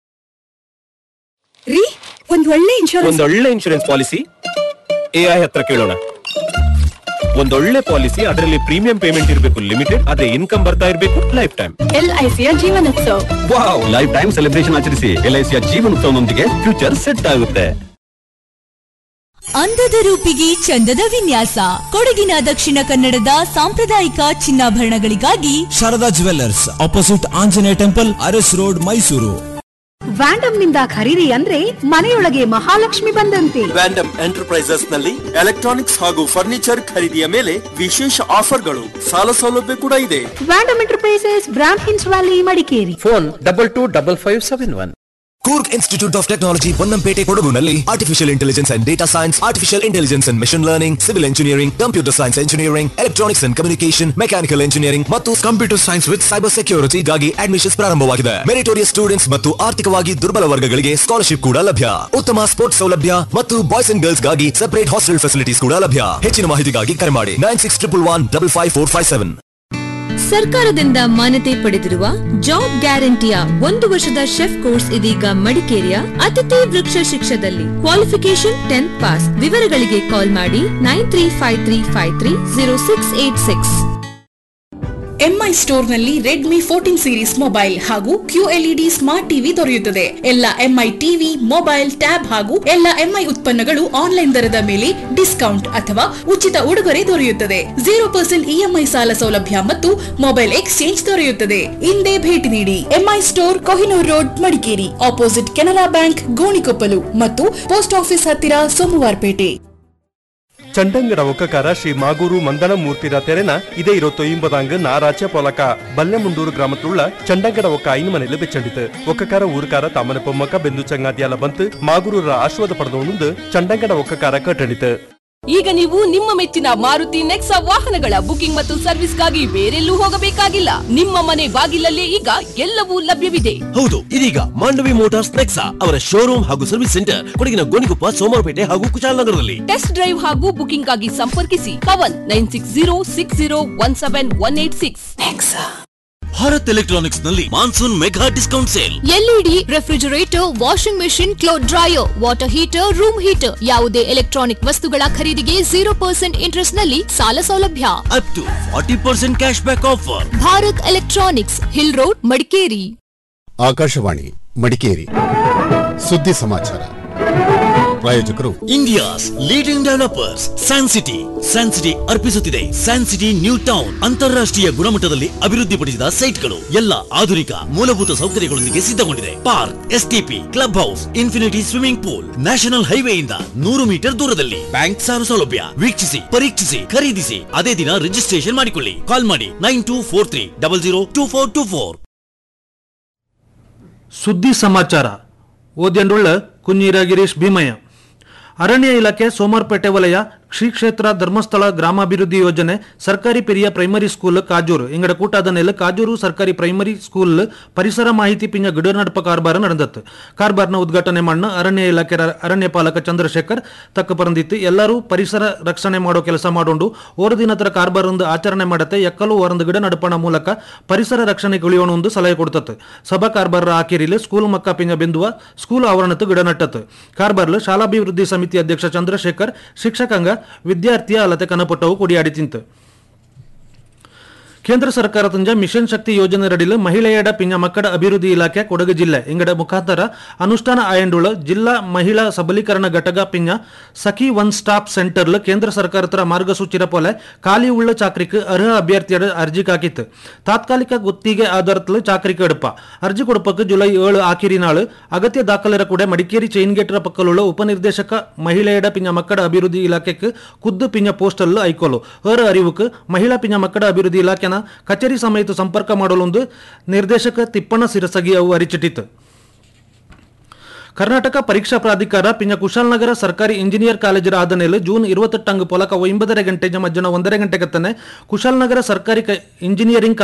ರೀ ಒಂದ್ ಒಳ್ಳೆ ಇನ್ಶೂರೆನ್ಸ್ ಒಂದೊಳ್ಳೆ ಇನ್ಶೂರೆನ್ಸ್ ಪಾಲಿಸಿ ಎಐ ಹತ್ರ ಕೇಳೋಣ ಒಂದೊಳ್ಳೆ ಪಾಲಿಸಿ ಅದರಲ್ಲಿ ಪ್ರೀಮಿಯಂ ಪೇಮೆಂಟ್ ಇರಬೇಕು ಲಿಮಿಟೆಡ್ ಆದ್ರೆ ಇನ್ಕಮ್ ಬರ್ತಾ ಇರಬೇಕು ಲೈಫ್ ಟೈಮ್ ಎಲ್ಐಸಿಯ Jeevanotsava wow life time celebration ಆಚರಿಸಿ ಎಲ್ಐಸಿಯ ಜೀವನೋತ್ಸವನೊಂದಿಗೆ ಫ್ಯೂಚರ್ ಸೆಟ್ ಆಗುತ್ತೆ ಅಂದದ ರೂಪಿಗೆ ಚಂದದ ವಿನ್ಯಾಸ ಕೊಡಗಿನ ದಕ್ಷಿಣ ಕನ್ನಡದ ಸಾಂಪ್ರದಾಯಿಕ ಚಿನ್ನಾಭರಣಗಳಿಗಾಗಿ Sharada jewellers opposite Anjaneya temple Aras road Mysuru Vandam ನಿಂದ ಖರೀದಿ ಅಂದ್ರೆ ಮನೆಯೊಳಗೆ ಮಹಾಲಕ್ಷ್ಮಿ ಬಂದಂತೆ ವ್ಯಾಂಡಮ್ ಎಂಟರ್ಪ್ರೈಸಸ್ ನಲ್ಲಿ ಎಲೆಕ್ಟ್ರಾನಿಕ್ಸ್ ಹಾಗೂ ಫರ್ನಿಚರ್ ಖರೀದಿಯ ಮೇಲೆ ವಿಶೇಷ ಆಫರ್ಗಳು ಸಾಲ ಸೌಲಭ್ಯ ಕೂಡ ಇದೆ ವ್ಯಾಂಡಮ್ ಎಂಟರ್ಪ್ರೈಸಸ್ ಬ್ರಾಂಡ್ ಹಿನ್ಸ್ valley Madikeri phone double two double five seven one Coorg institute of technology Ponnampet ಕೊಡಗುನಲ್ಲಿ artificial intelligence and data science artificial intelligence and machine learning civil engineering computer science engineering electronics and communication mechanical engineering ಮತ್ತು computer science with cyber ಸೆಕ್ಯೂರಿಟಿಗಾಗಿ admissions ಪ್ರಾರಂಭವಾಗಿದೆ meritorious students ಮತ್ತು ಆರ್ಥಿಕವಾಗಿ ದುರ್ಬಲ ವರ್ಗಗಳಿಗೆ scholarship ಕೂಡ ಲಭ್ಯ ಉತ್ತಮ ಸ್ಪೋರ್ಟ್ಸ್ ಸೌಲಭ್ಯ ಮತ್ತು ಬಾಯ್ಸ್ ಅಂಡ್ ಗರ್ಲ್ಸ್ ಗಾಗಿ ಸೆಪರೇಟ್ ಹಾಸ್ಟೆಲ್ ಫೆಸಿಲಿಟೀಸ್ ಕೂಡ ಲಭ್ಯ ಹೆಚ್ಚಿನ ಮಾಹಿತಿಗಾಗಿ ಕರೆ ಮಾಡಿ nine six triple one double five four five seven ಸರ್ಕಾರದಿಂದ ಮಾನ್ಯತೆ ಪಡೆದಿರುವ ಜಾಬ್ ಗ್ಯಾರಂಟಿಯ ಒಂದು ವರ್ಷದ ಶೆಫ್ ಕೋರ್ಸ್ ಇದೀಗ ಮಡಿಕೇರಿಯ ಅತಿಥಿ ವೃಕ್ಷ ಶಿಕ್ಷದಲ್ಲಿ ಕ್ವಾಲಿಫಿಕೇಶನ್ ಟೆಂತ್ ಪಾಸ್ ವಿವರಗಳಿಗೆ ಕಾಲ್ ಮಾಡಿ nine three five three five three zero six eight six MI ಸ್ಟೋರ್ನಲ್ಲಿ ರೆಡ್ಮಿ ಫೋರ್ಟೀನ್ ಸೀರೀಸ್ ಮೊಬೈಲ್ ಹಾಗೂ ಕ್ಯೂಎಲ್ಇಡಿ ಸ್ಮಾರ್ಟ್ ಟಿವಿ ದೊರೆಯುತ್ತದೆ ಎಲ್ಲ ಎಂಐ ಟಿವಿ ಮೊಬೈಲ್ ಟ್ಯಾಬ್ ಹಾಗೂ ಎಲ್ಲ ಎಂಐ ಉತ್ಪನ್ನಗಳು ಆನ್ಲೈನ್ ದರದ ಮೇಲೆ ಡಿಸ್ಕೌಂಟ್ ಅಥವಾ ಉಚಿತ ಉಡುಗೊರೆ ದೊರೆಯುತ್ತದೆ ಜೀರೋ ಪರ್ಸೆಂಟ್ ಇಎಂಐ ಸಾಲ ಸೌಲಭ್ಯ ಮತ್ತು ಮೊಬೈಲ್ ಎಕ್ಸ್ಚೇಂಜ್ ದೊರೆಯುತ್ತದೆ ಹಿಂದೆ ಭೇಟಿ ನೀಡಿ MI store Kohinoor road Madikeri opposite Canara bank Gonikoppalu ಮತ್ತು ಪೋಸ್ಟ್ ಆಫೀಸ್ ಹತ್ತಿರ ಸೋಮವಾರಪೇಟೆ ಚಂಡಂಗಡ ಒಕ್ಕಕಾರ ಶ್ರೀ ಮಾಗೂರು ಮಂದನ ಮೂರ್ತಿರ ತೆರೆನ ಇದೇ ഇരുപത്തി ഒമ്പതാങ്ക് ഞായറാഴ്ച പോലക്ക ബല്ലമുണ്ടൂർ ഗ്രാമത്തിലുള്ള ചണ്ടങ്കട ഒക്ക ಐನು ಮನೆಯಲ್ಲಿ ಬೆಚ್ಚಂಡಿತು ಒಕ್ಕಕಾರ ಊರುಕಾರ ತಮ್ಮನ ಪೊಮ್ಮಕ್ಕ ಬೆಂದು ಚಂಗಾತಿಯಲ್ಲ ಬಂತು ಮಾಗೂರರ ಆಶೀರ್ವಾದ ಪಡೆದವನುಂದು ಚಂಡಂಗಡ ಒಕ್ಕಕಾರ ಕಟ್ಟಣಿತು ಈಗ ನೀವು ನಿಮ್ಮ ಮೆಚ್ಚಿನ ಮಾರುತಿ ನೆಕ್ಸಾ ವಾಹನಗಳ ಬುಕಿಂಗ್ ಮತ್ತು ಸರ್ವಿಸ್ಗಾಗಿ ಬೇರೆಲ್ಲೂ ಹೋಗಬೇಕಾಗಿಲ್ಲ ನಿಮ್ಮ ಮನೆ ಬಾಗಿಲಲ್ಲೇ ಈಗ ಎಲ್ಲವೂ ಲಭ್ಯವಿದೆ ಹೌದು ಇದೀಗ ಮಾಂಡವಿ ಮೋಟಾರ್ಸ್ ನೆಕ್ಸಾ ಅವರ ಶೋರೂಮ್ ಹಾಗೂ ಸರ್ವಿಸ್ ಸೆಂಟರ್ ಕೊಡಗಿನ ಗೋಣಿಕೊಪ್ಪ ಸೋಮವಾರಪೇಟೆ ಹಾಗೂ ಕುಶಾಲನಗರದಲ್ಲಿ ಟೆಸ್ಟ್ ಡ್ರೈವ್ ಹಾಗೂ ಬುಕಿಂಗ್ ಆಗಿ ಸಂಪರ್ಕಿಸಿ Pavan nine six zero six zero one seven one eight six Bharat electronics ನಲ್ಲಿ monsoon mega discount sale LED refrigerator washing machine cloth dryer water heater room heater ಯಾವುದೇ electronic ವಸ್ತುಗಳ ಖರೀದಿಗೆ ಜೀರೋ ಪರ್ಸೆಂಟ್ ಇಂಟ್ರೆಸ್ಟ್ ನಲ್ಲಿ ಸಾಲ ಸೌಲಭ್ಯ up to forty percent cash back offer Bharat electronics hill road Madikeri Akashvani Madikeri ಸುದ್ದಿ ಸಮಾಚಾರ ಪ್ರಾಯೋಜಕರು India's leading developers San city San City ಅರ್ಪಿಸುತ್ತಿದೆ ಸ್ಯಾನ್ ಸಿಟಿ ನ್ಯೂ ಟೌನ್ ಅಂತಾರಾಷ್ಟ್ರೀಯ ಗುಣಮಟ್ಟದಲ್ಲಿ ಅಭಿವೃದ್ಧಿಪಡಿಸಿದ ಸೈಟ್ಗಳು ಎಲ್ಲ ಆಧುನಿಕ ಮೂಲಭೂತ ಸೌಕರ್ಯಗಳೊಂದಿಗೆ ಸಿದ್ಧಗೊಂಡಿದೆ park STP club house infinity swimming pool national ಹೈವೇಯಿಂದ ನೂರು ಮೀಟರ್ ದೂರದಲ್ಲಿ ಬ್ಯಾಂಕ್ ಸಾಲ ಸೌಲಭ್ಯ ವೀಕ್ಷಿಸಿ ಪರೀಕ್ಷಿಸಿ ಖರೀದಿಸಿ ಅದೇ ದಿನ ರಿಜಿಸ್ಟ್ರೇಷನ್ ಮಾಡಿಕೊಳ್ಳಿ ಕಾಲ್ ಮಾಡಿ nine two four three double zero two four two four ಸುದ್ದಿ ಸಮಾಚಾರ ಓದ್ಯಂಡುಳ್ಳ ಕುഞ്ഞിರ ಗಿರೀಶ್ ಭೀಮಯ್ಯ ಅರಣ್ಯ ಇಲಾಖೆ ಸೋಮವಾರಪೇಟೆ ವಲಯ ಶ್ರೀ ಕ್ಷೇತ್ರ ಧರ್ಮಸ್ಥಳ ಗ್ರಾಮಾಭಿವೃದ್ಧಿ ಯೋಜನೆ ಸರ್ಕಾರಿ ಪಿರಿಯ ಪ್ರೈಮರಿ ಸ್ಕೂಲ್ ಕಾಜೂರು ಇಂಗಡ ಕೂಟಾದ ನೆಲ ಕಾಜೂರು ಸರ್ಕಾರಿ ಪ್ರೈಮರಿ ಸ್ಕೂಲ್ ಪರಿಸರ ಮಾಹಿತಿ ಪಿಂಜ ಗಿಡ ನಡಪ ಕಾರ್ಬಾರ ನಡೆದತ್ತು ಕಾರ್ಬಾರ್ನ ಉದ್ಘಾಟನೆ ಮಣ್ಣ ಅರಣ್ಯ ಇಲಾಖೆ ರ- ಅರಣ್ಯ ಪಾಲಕ ಚಂದ್ರಶೇಖರ್ ತಕ್ಕ ಪರಂದಿತ್ತು ಎಲ್ಲರೂ ಪರಿಸರ ರಕ್ಷಣೆ ಮಾಡೋ ಕೆಲಸ ಮಾಡೋಂಡು ಓರ ದಿನತರ ಕಾರ್ಬಾರಂದು ಆಚರಣೆ ಮಾಡತ್ತೆ ಎಕ್ಕಲು ಒಂದು ಗಿಡ ನಡಪಣ ಮೂಲಕ ಪರಿಸರ ರಕ್ಷಣೆ ಉಳಿಯೋಣ ಒಂದು ಸಲಹೆ ಕೊಡ್ತತ್ತು ಸಭಾ ಕಾರ್ಬಾರ ಆಕಿರಿಲಿ ಸ್ಕೂಲ್ ಮಕ್ಕ ಪಿಂಜ ಬಿಂದುವ ಸ್ಕೂಲ್ ಆವರಣತ್ತು ಗಿಡ ನಟ್ಟತ್ತು ಕಾರ್ಬಾರ್ಲು ಶಾಲಾಭಿವೃದ್ಧಿ ಸಮಿತಿ ಅಧ್ಯಕ್ಷ ಚಂದ್ರಶೇಖರ್ ಶಿಕ್ಷಕಂಗ ವಿದ್ಯಾರ್ಥಿಯ ಅಲತೆ ಕನಪಟ್ಟವು ಕೊಡಿಯಾಡಿ ತಿಂತು ಕೇಂದ್ರ ಸರ್ಕಾರ ತಂಜ ಮಿಷನ್ ಶಕ್ತಿ ಯೋಜನೆ ರಡಿಲು ಮಹಿಳೆಯಡ ಪಿಂಜ ಮಕ್ಕಳ ಅಭಿವೃದ್ಧಿ ಇಲಾಖೆ ಕೊಡಗು ಜಿಲ್ಲೆ ಇಂಗಡ ಮುಖಾಂತರ ಅನುಷ್ಠಾನ ಆಯಂಡುಳ ಜಿಲ್ಲಾ ಮಹಿಳಾ ಸಬಲೀಕರಣ ಘಟಕ ಪಿಂಜ ಸಖಿ ಒನ್ ಸ್ಟಾಪ್ ಸೆಂಟರ್ಲು ಕೇಂದ್ರ ಸರ್ಕಾರತರ ಮಾರ್ಗಸೂಚಿರ ಪೊಲೆ ಖಾಲಿ ಉಳ್ಳ ಚಾಕ್ರಿಕ್ ಅರ್ಹ ಅಭ್ಯರ್ಥಿಯಡ ಅರ್ಜಿ ಕಾಕಿತ್ತು ತಾತ್ಕಾಲಿಕ ಗುತ್ತಿಗೆ ಆಧಾರத்தில் ಚಾಕ್ರಿಕ್ எடுப்ப ಅರ್ಜಿ ಕೊಡಪಕ್ಕೆ ಜುಲೈ ಏಳು ಆಕಿರಿ ನಾಳು ಅಗತ್ಯ ದಾಖಲೆರ ಕೂಡ ಮಡಿಕೇರಿ ಚೈನ್ ಗೇಟರ ಪಕ್ಕಲುಳ್ಳ ಉಪನಿರ್ದೇಶಕ ಮಹಿಳೆಯಡ ಪಿಂಜ ಮಕ್ಕಳ ಅಭಿವೃದ್ಧಿ ಇಲಾಖೆக்கு ಖುದ್ದು ಪಿಂಜ ಪೋಸ್ಟಲ್ ಐಕೋಲು ಏರ ಅರಿವುக்கு ಮಹಿಳಾ ಪಿಂಜ ಮಕ್ಕಳ ಅಭಿವೃದ್ಧಿ ಇಲಾಖೆನ ಕಚೇರಿ ಸಮೇತ ಸಂಪರ್ಕ ಮಾಡಲೊಂದು ನಿರ್ದೇಶಕ ತಿಪ್ಪಣ್ಣ ಸಿರಸಗಿ ಅವು ಅರಿಚಿಟ್ಟಿತು ಕರ್ನಾಟಕ ಪರೀಕ್ಷಾ ಪ್ರಾಧಿಕಾರ ಪಿಂಜ ಕುಶಾಲನಗರ ಸರ್ಕಾರಿ ಇಂಜಿನಿಯರ್ ಕಾಲೇಜರ ಆದನೆಲು ಜೂನ್ ಇರುವತ್ತೆಟ್ಟಂಗ್ ಪೊಲಕ ಒಂಬತ್ತರೆ ಗಂಟೆ ಮಧ್ಯಾಹ್ನ ಒಂದರ ಗಂಟೆಗೆ ತನೆ ಕುಶಾಲನಗರ ಸರ್ಕಾರಿ ಕ- ಇಂಜಿನಿಯರಿಂಗ್